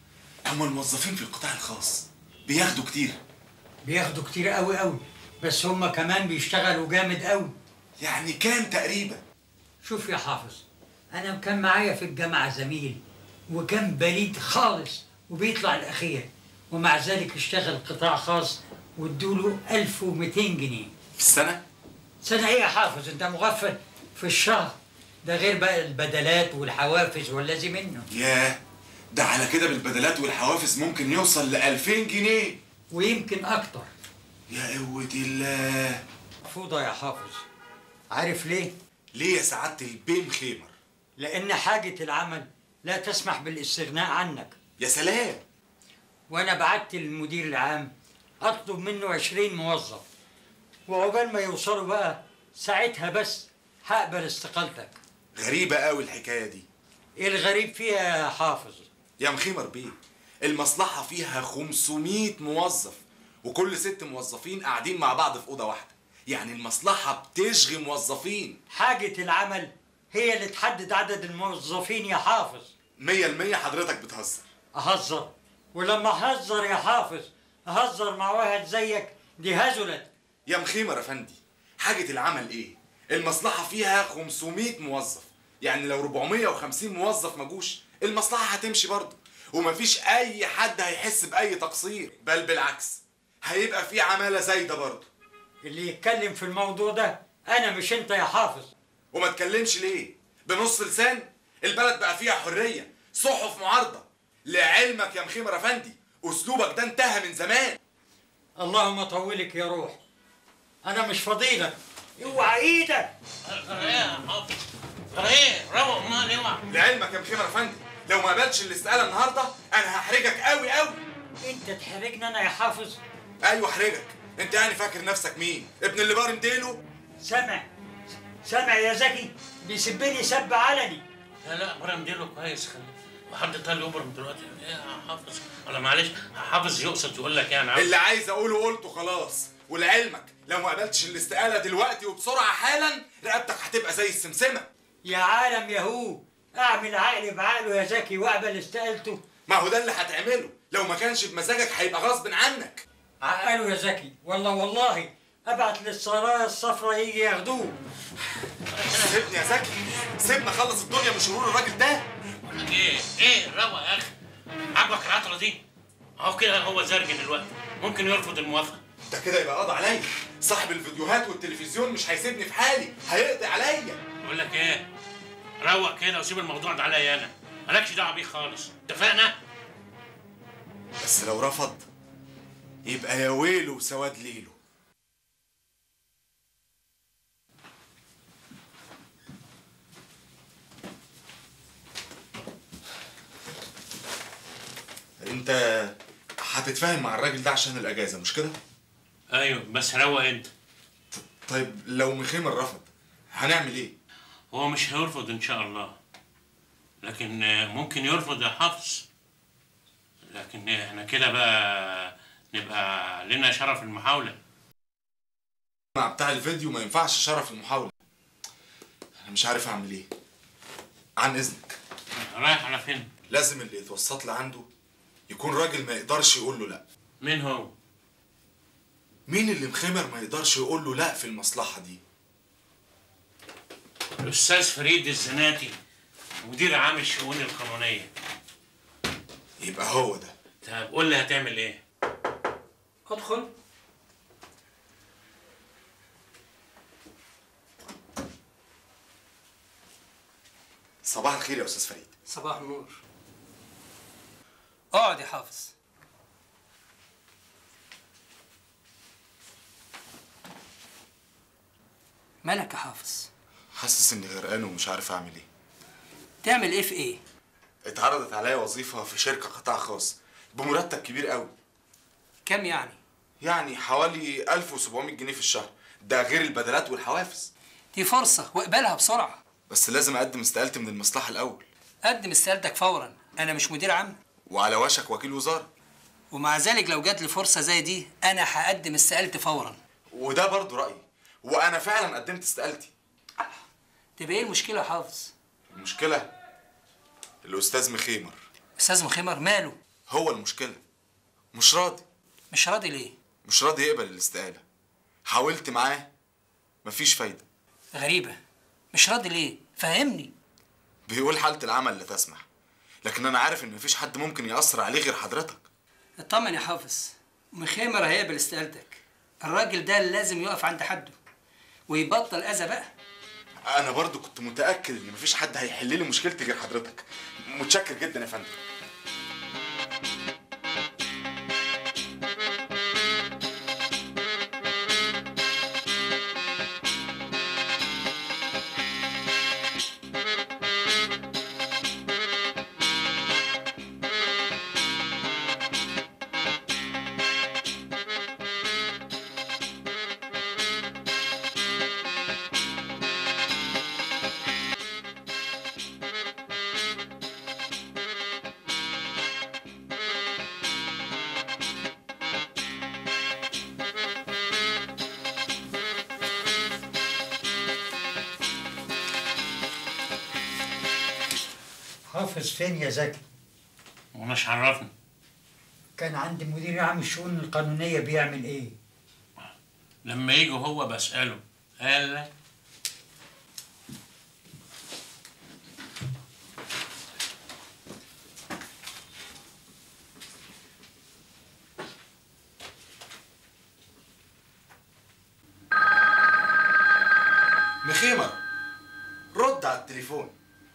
هم الموظفين في القطاع الخاص بياخدوا كتير بياخدوا كتير قوي قوي بس هما كمان بيشتغلوا جامد قوي يعني كام تقريبا شوف يا حافظ انا كان معايا في الجامعة زميل وكان بليد خالص وبيطلع الاخير ومع ذلك اشتغل قطاع خاص وادوله 1200 جنيه في السنه سنة ايه يا حافظ انت مغفل في الشهر ده غير بقى البدلات والحوافز والذي منه ياه ده على كده بالبدلات والحوافز ممكن يوصل ل 2000 جنيه ويمكن اكتر يا قوة الله فوضى يا حافظ عارف ليه؟ ليه يا سعادة البيم خيمر؟ لأن حاجة العمل لا تسمح بالاستغناء عنك يا سلام وأنا بعت للمدير العام أطلب منه عشرين موظف وعقبال ما يوصلوا بقى ساعتها بس هقبل استقالتك غريبة قوي الحكاية دي إيه الغريب فيها يا حافظ؟ يا مخيمر بيه المصلحة فيها 500 موظف وكل ست موظفين قاعدين مع بعض في أوضة واحدة يعني المصلحة بتشغي موظفين حاجة العمل هي اللي تحدد عدد الموظفين يا حافظ مية المية حضرتك بتهزر أهزر ولما أهزر يا حافظ أهزر مع واحد زيك دي هزلت يا مخيمر يا فندي حاجة العمل ايه؟ المصلحة فيها 500 موظف يعني لو 450 موظف ما جوش المصلحة هتمشي برضه ومفيش أي حد هيحس بأي تقصير بل بالعكس هيبقى في عمالة زايدة برضه اللي يتكلم في الموضوع ده أنا مش أنت يا حافظ وما تكلمش ليه؟ بنص لسان البلد بقى فيها حرية صحف معارضة لعلمك يا مخيمر افندي اسلوبك ده انتهى من زمان اللهم طولك يا روح أنا مش فضيلك اوعى إيدك ايه روق امال اوعى لعلمك يا مخيمر افندي لو ما قبلتش الاستقالة النهاردة انا هحرجك قوي قوي أنت تحرجني أنا يا حافظ ايوه احرجك انت يعني فاكر نفسك مين ابن اللي بار مديله سامع سامع يا زكي بيسبني سب علني لا لا ابراهيم ديله كويس خلي وحد قال لي ابرم دلوقتي ايه يا حافظ ولا معلش حافظ يقصد يقول لك يعني عاوز- اللي عايز اقوله قلته خلاص ولعلمك لو ما قبلتش الاستقالة دلوقتي وبسرعة حالا رقبتك هتبقى زي السمسمة يا عالم يهو اعمل عقلي بعقله يا زكي واقبل استقالته ما هو ده اللي هتعمله لو ما كانش بمزاجك هيبقى غصب عنك عقلوا يا زكي والله والله ابعت للسرايا الصفراء يجي ياخدوه سيبني يا زكي سيبنا خلص الدنيا من شرور الراجل ده ايه ايه روق يا اخي عاجبك العطله دي اهو كده هو زرج دلوقتي ممكن يرفض الموافقه ده كده يبقى قضى عليا صاحب الفيديوهات والتلفزيون مش هيسيبني في حالي هيقضي عليا بقول لك ايه روق كده وسيب الموضوع ده عليا انا مالكش دعوه بيه خالص اتفقنا بس لو رفض يبقى يا ويله وسواد ليله انت هتتفاهم مع الراجل ده عشان الاجازه مش كده ايوه بس روق انت طيب لو مخيمر رفض هنعمل ايه هو مش هيرفض ان شاء الله لكن آه، ممكن يرفض يا حافظ لكن احنا كده بقى نبقى لنا شرف المحاوله مع بتاع الفيديو ما ينفعش شرف المحاوله انا مش عارف اعمل ايه عن اذنك رايح على فين لازم اللي يتوسط لي عنده يكون راجل ما يقدرش يقول له لا مين هو مين اللي مخمر ما يقدرش يقول له لا في المصلحه دي الاستاذ فريد الزناتي مدير عام الشؤون القانونيه يبقى هو ده طب قول لي هتعمل ايه ادخل صباح الخير يا استاذ فريد صباح النور اقعد يا حافظ مالك يا حافظ حاسس اني غرقان ومش عارف اعمل ايه تعمل ايه في ايه اتعرضت عليا وظيفه في شركه قطاع خاص بمرتب كبير قوي كم يعني يعني حوالي 1700 جنيه في الشهر ده غير البدلات والحوافز دي فرصة واقبلها بسرعة بس لازم اقدم استقالتي من المصلحه الاول قدم استقالتك فورا انا مش مدير عام وعلى وشك وكيل وزاره ومع ذلك لو جات لي فرصة زي دي انا هقدم استقالتي فورا وده برضو رايي وانا فعلا قدمت استقالتي تبقى ايه المشكلة يا حافظ المشكله الاستاذ مخيمر استاذ مخيمر ماله هو المشكله مش راضي مش راضي ليه مش راضي يقبل الاستقاله حاولت معاه مفيش فايده غريبة مش راضي ليه فهمني بيقول حاله العمل لا تسمح لكن انا عارف ان مفيش حد ممكن ياثر عليه غير حضرتك اطمن يا حافظ مخيمر هيقبل استقالتك الراجل ده لازم يقف عند حده ويبطل اذى بقى انا برضو كنت متاكد ان مفيش حد هيحل لي مشكلتي غير حضرتك متشكر جدا يا فندم حافظ فين يا زكي ومش عرفني كان عند مدير عام الشؤون القانونية بيعمل ايه لما يجي هو بسأله قال لك مخيمر رد على التليفون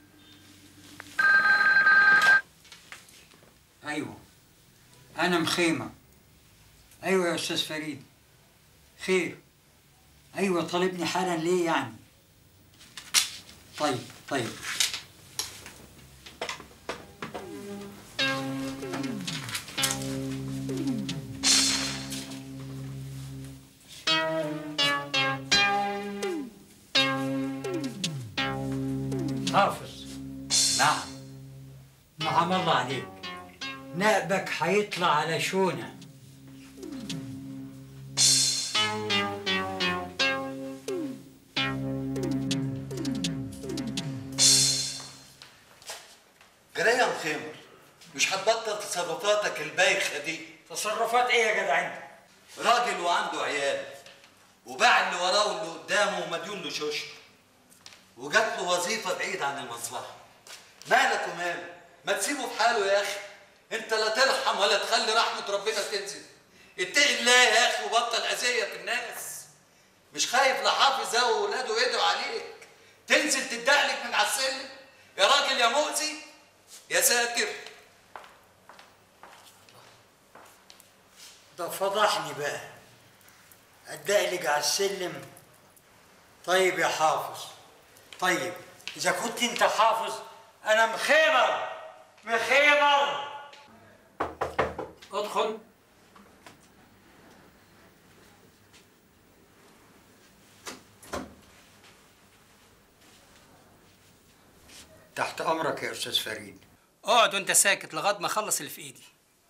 ايوه انا مخيمة ايوه يا استاذ فريد خير ايوه طالبني حالا ليه يعني طيب طيب حافظ نعم نعم الله عليك نائبك هيطلع على شونة جرايه يا مخيمر مش هتبطل تصرفاتك البايخه دي تصرفات ايه يا جدع انت راجل وعنده عيال وباع اللي وراه واللي قدامه ومديون له شوش وجات له وظيفه بعيد عن المصلحه مالك وماله ما تسيبه في حاله يا اخي انت لا ترحم ولا تخلي رحمه ربنا تنزل اتقي الله يا اخي وبطل اذيه في الناس مش خايف لحافظ ده واولاده يدعوا عليك تنزل تدعلك من على السلم يا راجل يا مؤذي يا ساتر ده فضحني بقى اتدقلج على السلم طيب يا حافظ طيب اذا كنت انت حافظ انا مخيبر مخيبر ادخل تحت امرك يا استاذ فريد اقعد وانت ساكت لغايه ما اخلص اللي في ايدي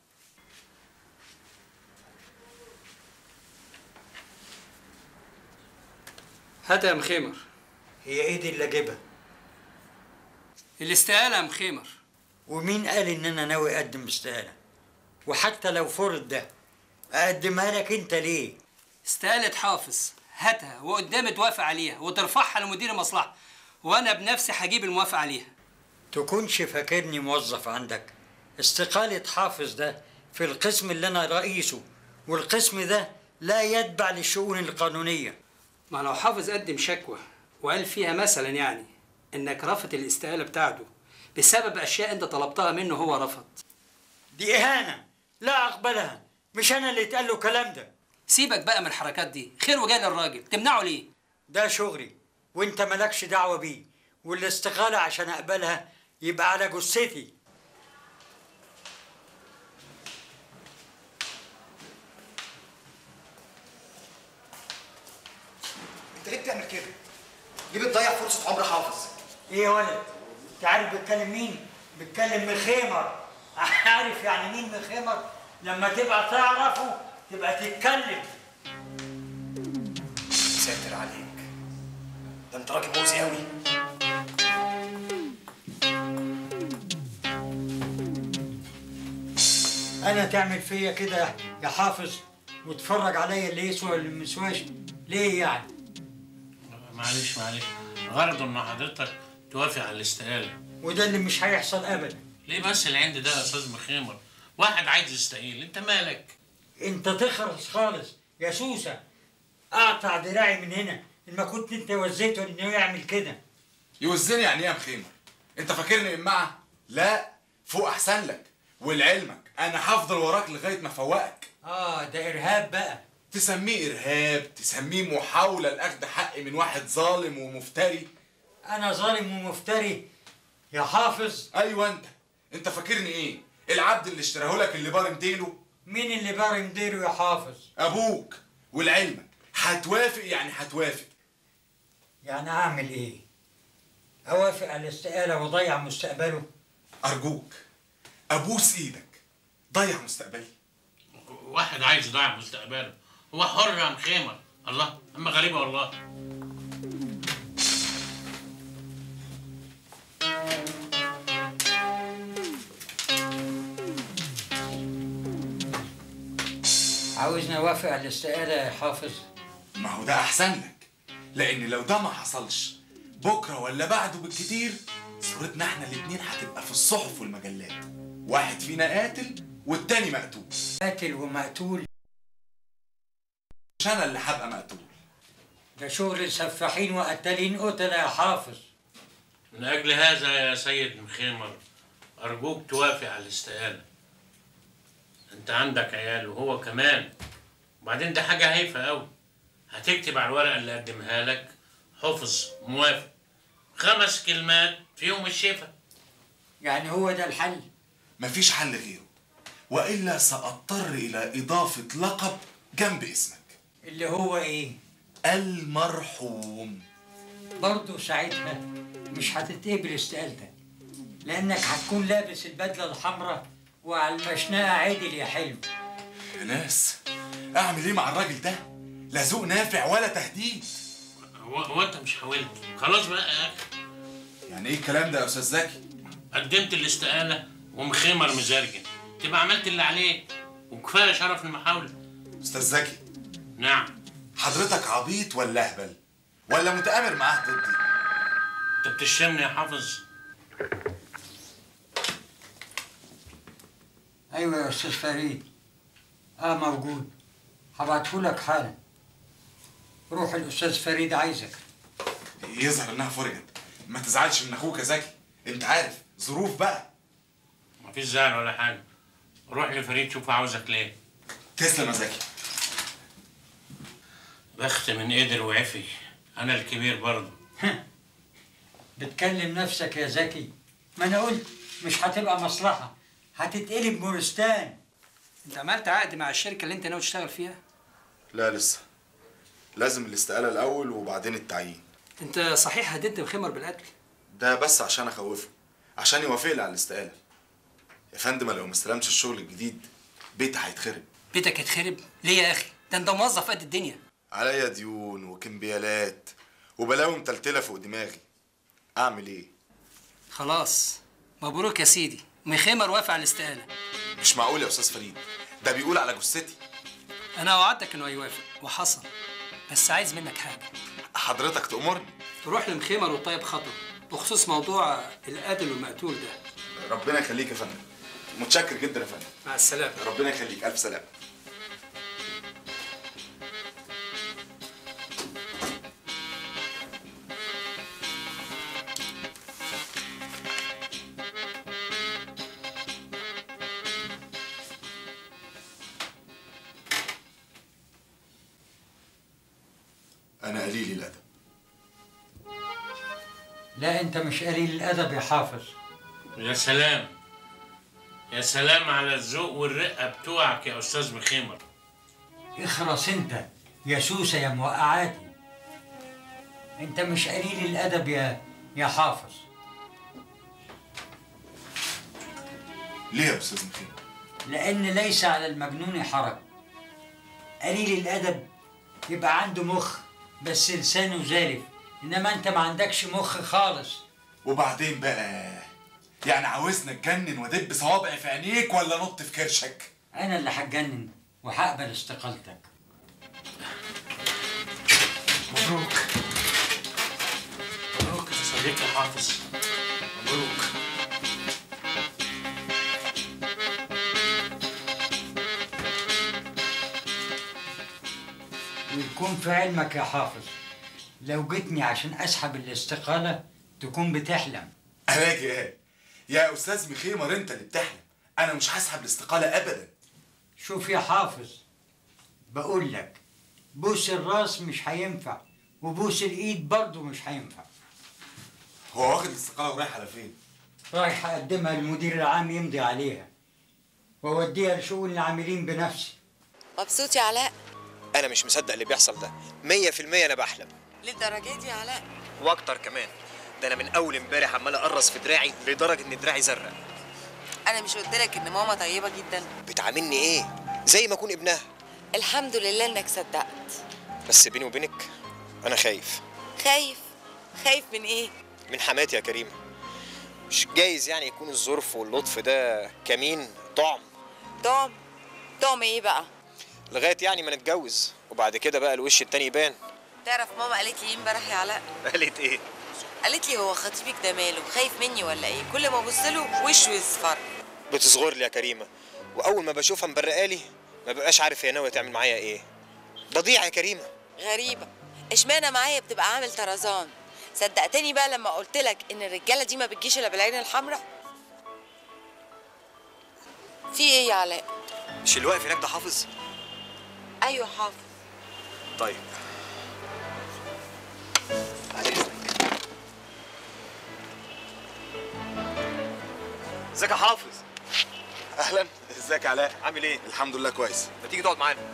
هات يا مخيمر هي ايه دي اللي اجيبها الاستقالة يا مخيمر ومين قال ان انا ناوي اقدم استقاله وحتى لو فرض ده اقدمها لك انت ليه استقالة حافظ هاتها وقدامي توافق عليها وترفعها لمدير المصلحة وانا بنفسي هجيب الموافق عليها تكونش فاكرني موظف عندك استقالة حافظ ده في القسم اللي أنا رئيسه والقسم ده لا يتبع للشؤون القانونية ما لو حافظ قدم شكوى وقال فيها مثلا يعني انك رفضت الاستقالة بتاعته بسبب اشياء انت طلبتها منه هو رفض دي إهانة لا أقبلها مش أنا اللي اتقال له الكلام ده سيبك بقى من الحركات دي خير وجاي للراجل تمنعه ليه ده شغلي وانت مالكش دعوة بيه والاستقالة عشان أقبلها يبقى على جثتي انت ليه بتعمل كده؟ ليه بتضيع فرصه عمر حافظ؟ ايه يا ولد انت عارف بتكلم مين بتكلم مخيمر عارف يعني مين مخيمر لما تبقى تعرفه تبقى تتكلم ساتر عليك ده انت راجل مؤذي قوي انا تعمل فيا كده يا حافظ وتفرج عليا اللي يسوى واللي ما يسواش ليه يعني معلش معلش غرض ان حضرتك توافق على الاستقاله وده اللي مش هيحصل ابدا ليه بس العند ده يا استاذ مخيمر واحد عايز يستقيل انت مالك انت تخرس خالص يا سوسه اقطع دراعي من هنا ان ما كنت انت وزيته انه يعمل كده يوزني يعني ايه يا مخيمر انت فاكرني امعه لا فوق احسن لك ولعلمك انا هفضل وراك لغايه ما افوقك اه ده ارهاب بقى تسميه ارهاب تسميه محاوله لاخذ حق من واحد ظالم ومفتري انا ظالم ومفتري يا حافظ ايوه انت انت فاكرني ايه العبد اللي اشتراه لك اللي بار مديله مين اللي بار مديره يا حافظ ابوك ولعلمك هتوافق يعني هتوافق يعني اعمل ايه اوافق على الاستقاله واضيع مستقبله ارجوك ابوس ايدك ضيع مستقبلي واحد عايز يضيع مستقبله هو حر يا مخيمر الله اما غريبه والله عاوزني اوافق على الاستقاله يا حافظ ما هو ده احسن لك لان لو ده ما حصلش بكره ولا بعده بالكتير صورتنا احنا الاتنين هتبقى في الصحف والمجلات واحد فينا قاتل والتاني مقتول قاتل ومقتول مش انا اللي هبقى مقتول ده شغل سفاحين وقتالين قتلة يا حافظ من اجل هذا يا سيد مخيمر ارجوك توافق على الاستقاله انت عندك عيال وهو كمان وبعدين ده حاجه هايفه قوي هتكتب على الورقه اللي قدمها لك حفظ موافق خمس كلمات فيهم الشفا يعني هو ده الحل مفيش حل غيره والا ساضطر الى اضافه لقب جنب اسمك اللي هو ايه المرحوم برضه ساعتها مش هتتقبل استقالتك لانك هتكون لابس البدله الحمراء وعلى المشنقه عدل يا حلو يا ناس اعمل ايه مع الراجل ده لا ذوق نافع ولا تهديد هو, هو انت مش حاولت خلاص بقى يا اخي يعني ايه الكلام ده يا استاذ زكي قدمت الاستقاله ومخيمر مزرجن تبقى عملت اللي عليك وكفايه شرف المحاوله استاذ زكي نعم حضرتك عبيط ولا اهبل ولا متآمر معاه ضدي انت بتشتمني يا حافظ ايوه يا استاذ فريد اه موجود هبعتهولك حالا روح الاستاذ فريد عايزك يظهر انها فرجت ما تزعلش من اخوك يا زكي انت عارف ظروف بقى مفيش زعل ولا حاجه روح لفريد شوف عاوزك ليه تسلم يا زكي بخت من قدر وعفي انا الكبير برضه بتكلم نفسك يا زكي ما انا قلت مش هتبقى مصلحه هتتقلب مورستان انت عملت عقد مع الشركه اللي انت ناوي تشتغل فيها لا لسه لازم الاستقالة الأول وبعدين التعيين انت صحيح هددت بخمر بالقتل ده بس عشان أخوفه عشان يوافق لي على الاستقالة يا فندم لو ما استلمتش الشغل الجديد بيتي هيتخرب بيتك اتخرب ليه يا اخي ده انت موظف قد الدنيا عليا ديون وكمبيالات وبلاوي متلتلة فوق دماغي أعمل إيه؟ خلاص مبروك يا سيدي مخمر وافق على الاستقاله مش معقول يا أستاذ فريد ده بيقول على جثتي انا وعدتك انه هيوافق وحصل بس عايز منك حاجه حضرتك تأمرني تروح لمخمر وطيب خطوه بخصوص موضوع القاتل والمقتول ده ربنا يخليك يا فندم متشكر جدا يا فندم مع السلامه ربنا يخليك ألف سلامة أنا قليل الأدب لا انت مش قليل الادب يا حافظ يا سلام يا سلام على الذوق والرقه بتوعك يا استاذ مخيمر اخرس انت يا سوسه يا موقعاتي انت مش قليل الادب يا يا حافظ ليه يا أستاذ مخيم؟ لان ليس على المجنون حرج قليل الادب يبقى عنده مخ بس لسانه زالف انما انت ما عندكش مخ خالص وبعدين بقى يعني عاوزنا اتجنن وادب صوابعي في عينيك ولا نط في كرشك؟ انا اللي هتجنن وهقبل استقالتك مبروك مبروك يا صديقي يا حافظ مبروك ويكون في علمك يا حافظ لو جيتني عشان اسحب الاستقالة تكون بتحلم ألاقي إيه؟ يا أستاذ مخيمر أنت اللي بتحلم أنا مش هسحب الاستقالة أبدا شوف يا حافظ بقول لك بوس الراس مش هينفع وبوس الايد برضه مش هينفع هو واخد الاستقالة ورايح على فين؟ رايح اقدمها للمدير العام يمضي عليها واوديها لشؤون العاملين بنفسي مبسوط يا علاء انا مش مصدق اللي بيحصل ده 100% انا بحلم للدرجه دي يا علاء واكتر كمان ده انا من اول امبارح عمال اقرص في دراعي لدرجه ان دراعي زرق انا مش قلت لك ان ماما طيبه جدا بتعاملني ايه زي ما اكون ابنها الحمد لله انك صدقت بس بيني وبينك انا خايف خايف خايف من ايه من حماتي يا كريمه مش جايز يعني يكون الظرف واللطف ده كمين طعم طعم طعم ايه بقى لغايه يعني ما نتجوز وبعد كده بقى الوش التاني يبان تعرف ماما قالت لي ايه امبارح يا علاء قالت ايه قالت لي هو خطيبك ده ماله خايف مني ولا ايه كل ما ابص له وشه يصفر بتصغر لي يا كريمه واول ما بشوفها مبرقالي ما ببقاش عارف هي ناويه تعمل معايا ايه بضيع يا كريمه غريبه اشمعنى معايا بتبقى عامل طرزان صدقتني بقى لما قلت لك ان الرجاله دي ما بتجيش الا بالعين الحمراء في ايه يا علاء مش اللي واقف هناك ده حافظ ايوه حافظ طيب ازيك يا حافظ اهلا ازيك يا علاء عامل ايه الحمد لله كويس ما تيجي تقعد معانا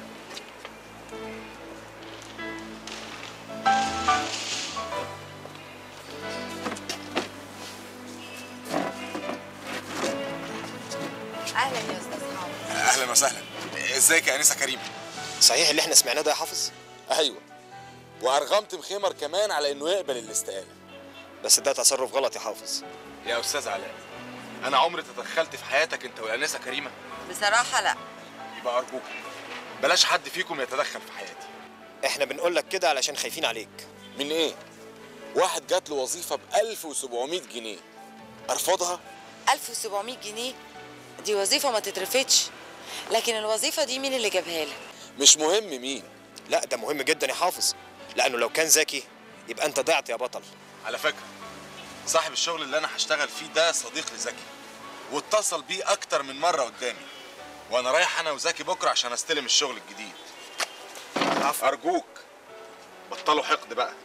اهلا يا استاذ حافظ اهلا وسهلا ازيك يا انسه كريم صحيح اللي احنا سمعناه ده يا حافظ ايوه وارغمت مخيمر كمان على انه يقبل الاستقاله بس ده تصرف غلط يا حافظ يا استاذ علاء انا عمري تدخلت في حياتك انت والانسه كريمه بصراحه لا يبقى ارجوك بلاش حد فيكم يتدخل في حياتي احنا بنقول لك كده علشان خايفين عليك من ايه واحد جات له وظيفه ب 1700 جنيه ارفضها 1700 جنيه دي وظيفة ما تترفضش لكن الوظيفة دي مين اللي جابها لك؟ مش مهم مين لا ده مهم جدا يا حافظ لانه لو كان ذكي يبقى انت ضعت يا بطل على فكره صاحب الشغل اللي انا هشتغل فيه ده صديق لزكي واتصل بيه اكتر من مره قدامي وانا رايح انا وزكي بكره عشان استلم الشغل الجديد ارجوك بطلوا حقد بقى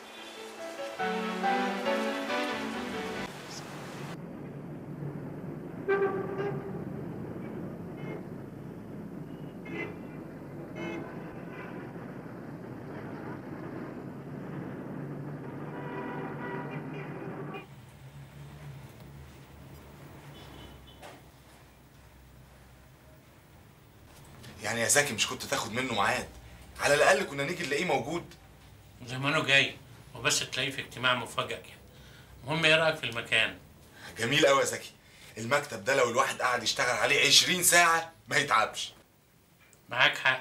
يعني يا زكي مش كنت تاخد منه ميعاد على الاقل كنا نيجي نلاقيه موجود زمانه جاي وبس تلاقيه في اجتماع مفاجئ كده المهم ايه رايك في المكان جميل قوي يا زكي المكتب ده لو الواحد قعد يشتغل عليه 20 ساعه ما يتعبش معاك حق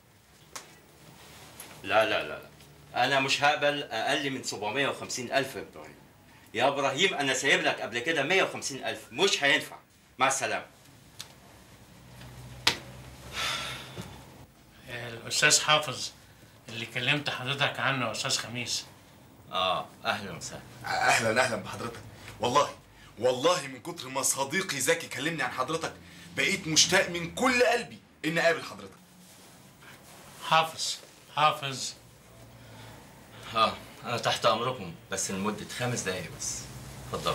لا لا لا لا انا مش هقبل اقل من 750 الف يا ابراهيم يا ابراهيم انا سايب لك قبل كده 150 الف مش هينفع مع السلامه الاستاذ حافظ اللي كلمت حضرتك عنه يا استاذ خميس اه اهلا وسهلا اهلا اهلا بحضرتك والله والله من كتر ما صديقي زكي كلمني عن حضرتك بقيت مشتاق من كل قلبي اني اقابل حضرتك حافظ حافظ اه انا تحت امركم بس لمده خمس دقايق بس اتفضلوا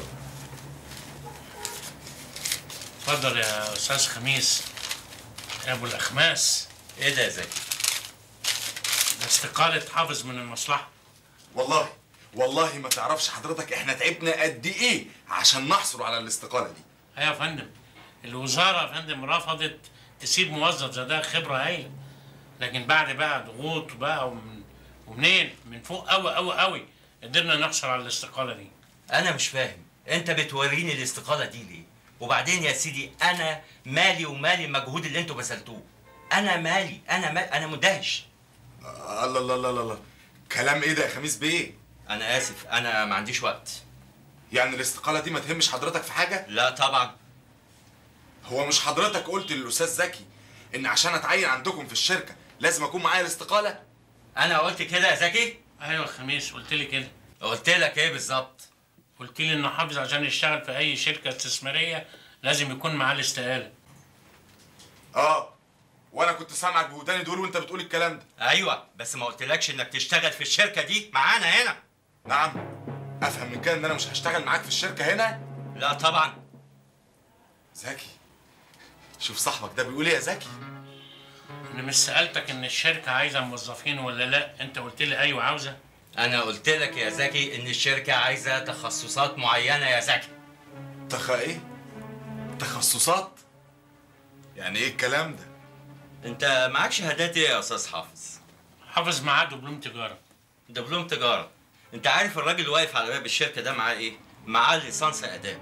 اتفضل يا استاذ خميس يا ابو الاخماس ايه ده يا زكي ده استقاله حافظ من المصلحه والله والله ما تعرفش حضرتك احنا تعبنا قد ايه عشان نحصل على الاستقاله دي ايوه يا فندم الوزاره يا فندم رفضت تسيب موظف زي ده خبره هايله لكن بعد بقى ضغوط بقى ومن ومنين من فوق قوي قوي قوي قدرنا نحصل على الاستقاله دي انا مش فاهم انت بتوريني الاستقاله دي ليه وبعدين يا سيدي انا مالي ومالي المجهود اللي انتوا بذلتوه انا مالي انا مالي انا مندهش الله الله الله الله الله كلام ايه ده يا خميس بيه انا اسف انا ما عنديش وقت يعني الاستقاله دي ما تهمش حضرتك في حاجه لا طبعا هو مش حضرتك قلت للاستاذ زكي ان عشان اتعين عندكم في الشركه لازم اكون معايا الاستقاله انا قلت كده يا زكي ايوه يا خميس قلت لي كده قلت لك ايه بالظبط قلت لي انه حافظ عشان يشتغل في اي شركه استثماريه لازم يكون معاه الاستقاله اه وانا كنت سامعك بوداني دول وانت بتقول الكلام ده ايوه بس ما قلتلكش انك تشتغل في الشركه دي معانا هنا نعم افهم من كده ان انا مش هشتغل معاك في الشركه هنا لا طبعا زكي شوف صاحبك ده بيقول ايه يا زكي انا مش سالتك ان الشركه عايزه موظفين ولا لا انت قلت لي ايوه عاوزه انا قلت لك يا زكي ان الشركه عايزه تخصصات معينه يا زكي تخ ايه تخصصات يعني ايه الكلام ده انت معاك شهادات ايه يا استاذ حافظ حافظ معاه دبلوم تجاره دبلوم تجاره انت عارف الراجل اللي واقف على باب الشركه ده معاه ايه معاه ليسانس اداب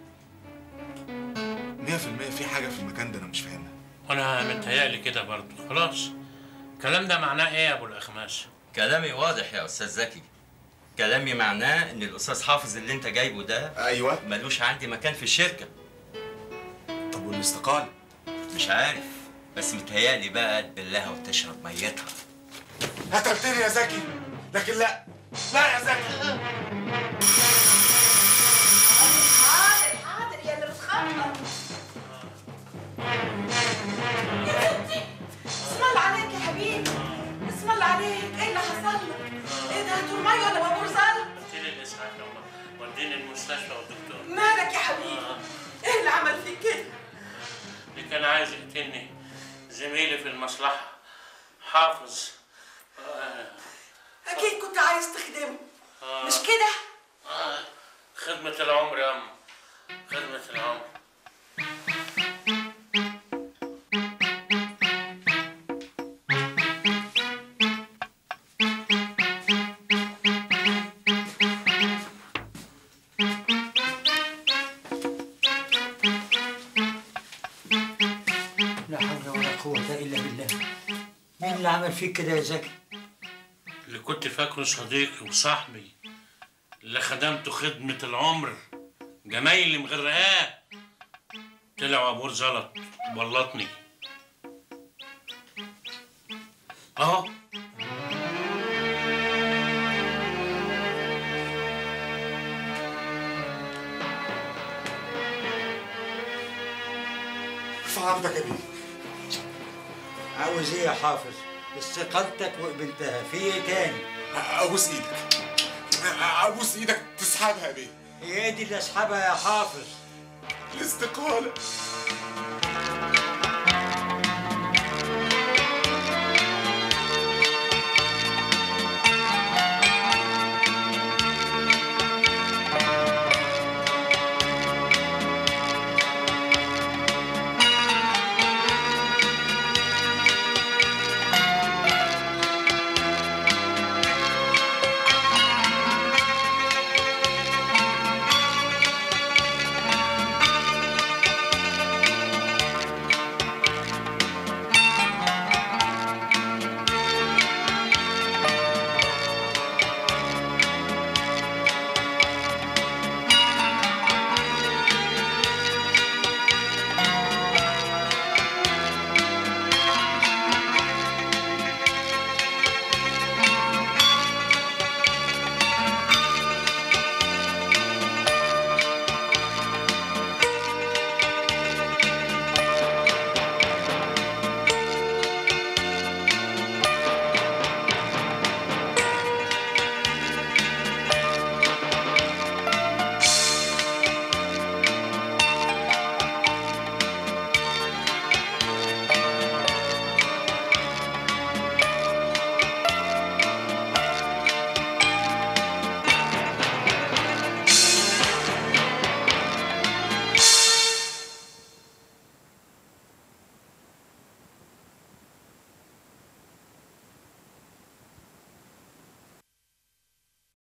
100% في حاجه في المكان ده انا مش فاهمها وانا متهيألي كده برضه خلاص الكلام ده معناه ايه يا ابو الاخماس كلامي واضح يا استاذ زكي كلامي معناه ان الاستاذ حافظ اللي انت جايبه ده ايوه ملوش عندي مكان في الشركه طب والاستقاله مش عارف بس متهيألي بقى تبلها وتشرب ميتها قتلتني يا زكي لكن لا لا يا زكي حاضر حاضر يا اللي بتخبط يا بنتي اسم الله عليك يا حبيبي اسم الله عليك ايه اللي حصل لك؟ ايه ده هاتوا الميه ولا بابور زلط؟ قلت لي الاسعاف لو وديني المستشفى والدكتور مالك يا حبيبي؟ ايه اللي عمل فيك كده؟ اللي كان عايز يقتلني زميلي في المصلحه حافظ آه، اكيد كنت عايز تخدمه آه، مش كده؟ آه، خدمة العمر يا أم خدمة العمر لا حول ولا قوة إلا بالله اللي عمل فيك كده يا زكي اللي كنت فاكره صديقي وصاحبي اللي خدمته خدمة العمر جمايلي مغرقاه طلع ابور زلط بلطني اهو في عرضك يا بيه عاوز ايه يا حافظ استقالتك وقبلتها في ايه تاني ابوس ايدك ابوس ايدك تسحبها يا بيه هي دي اللي اسحبها يا حافظ الاستقالة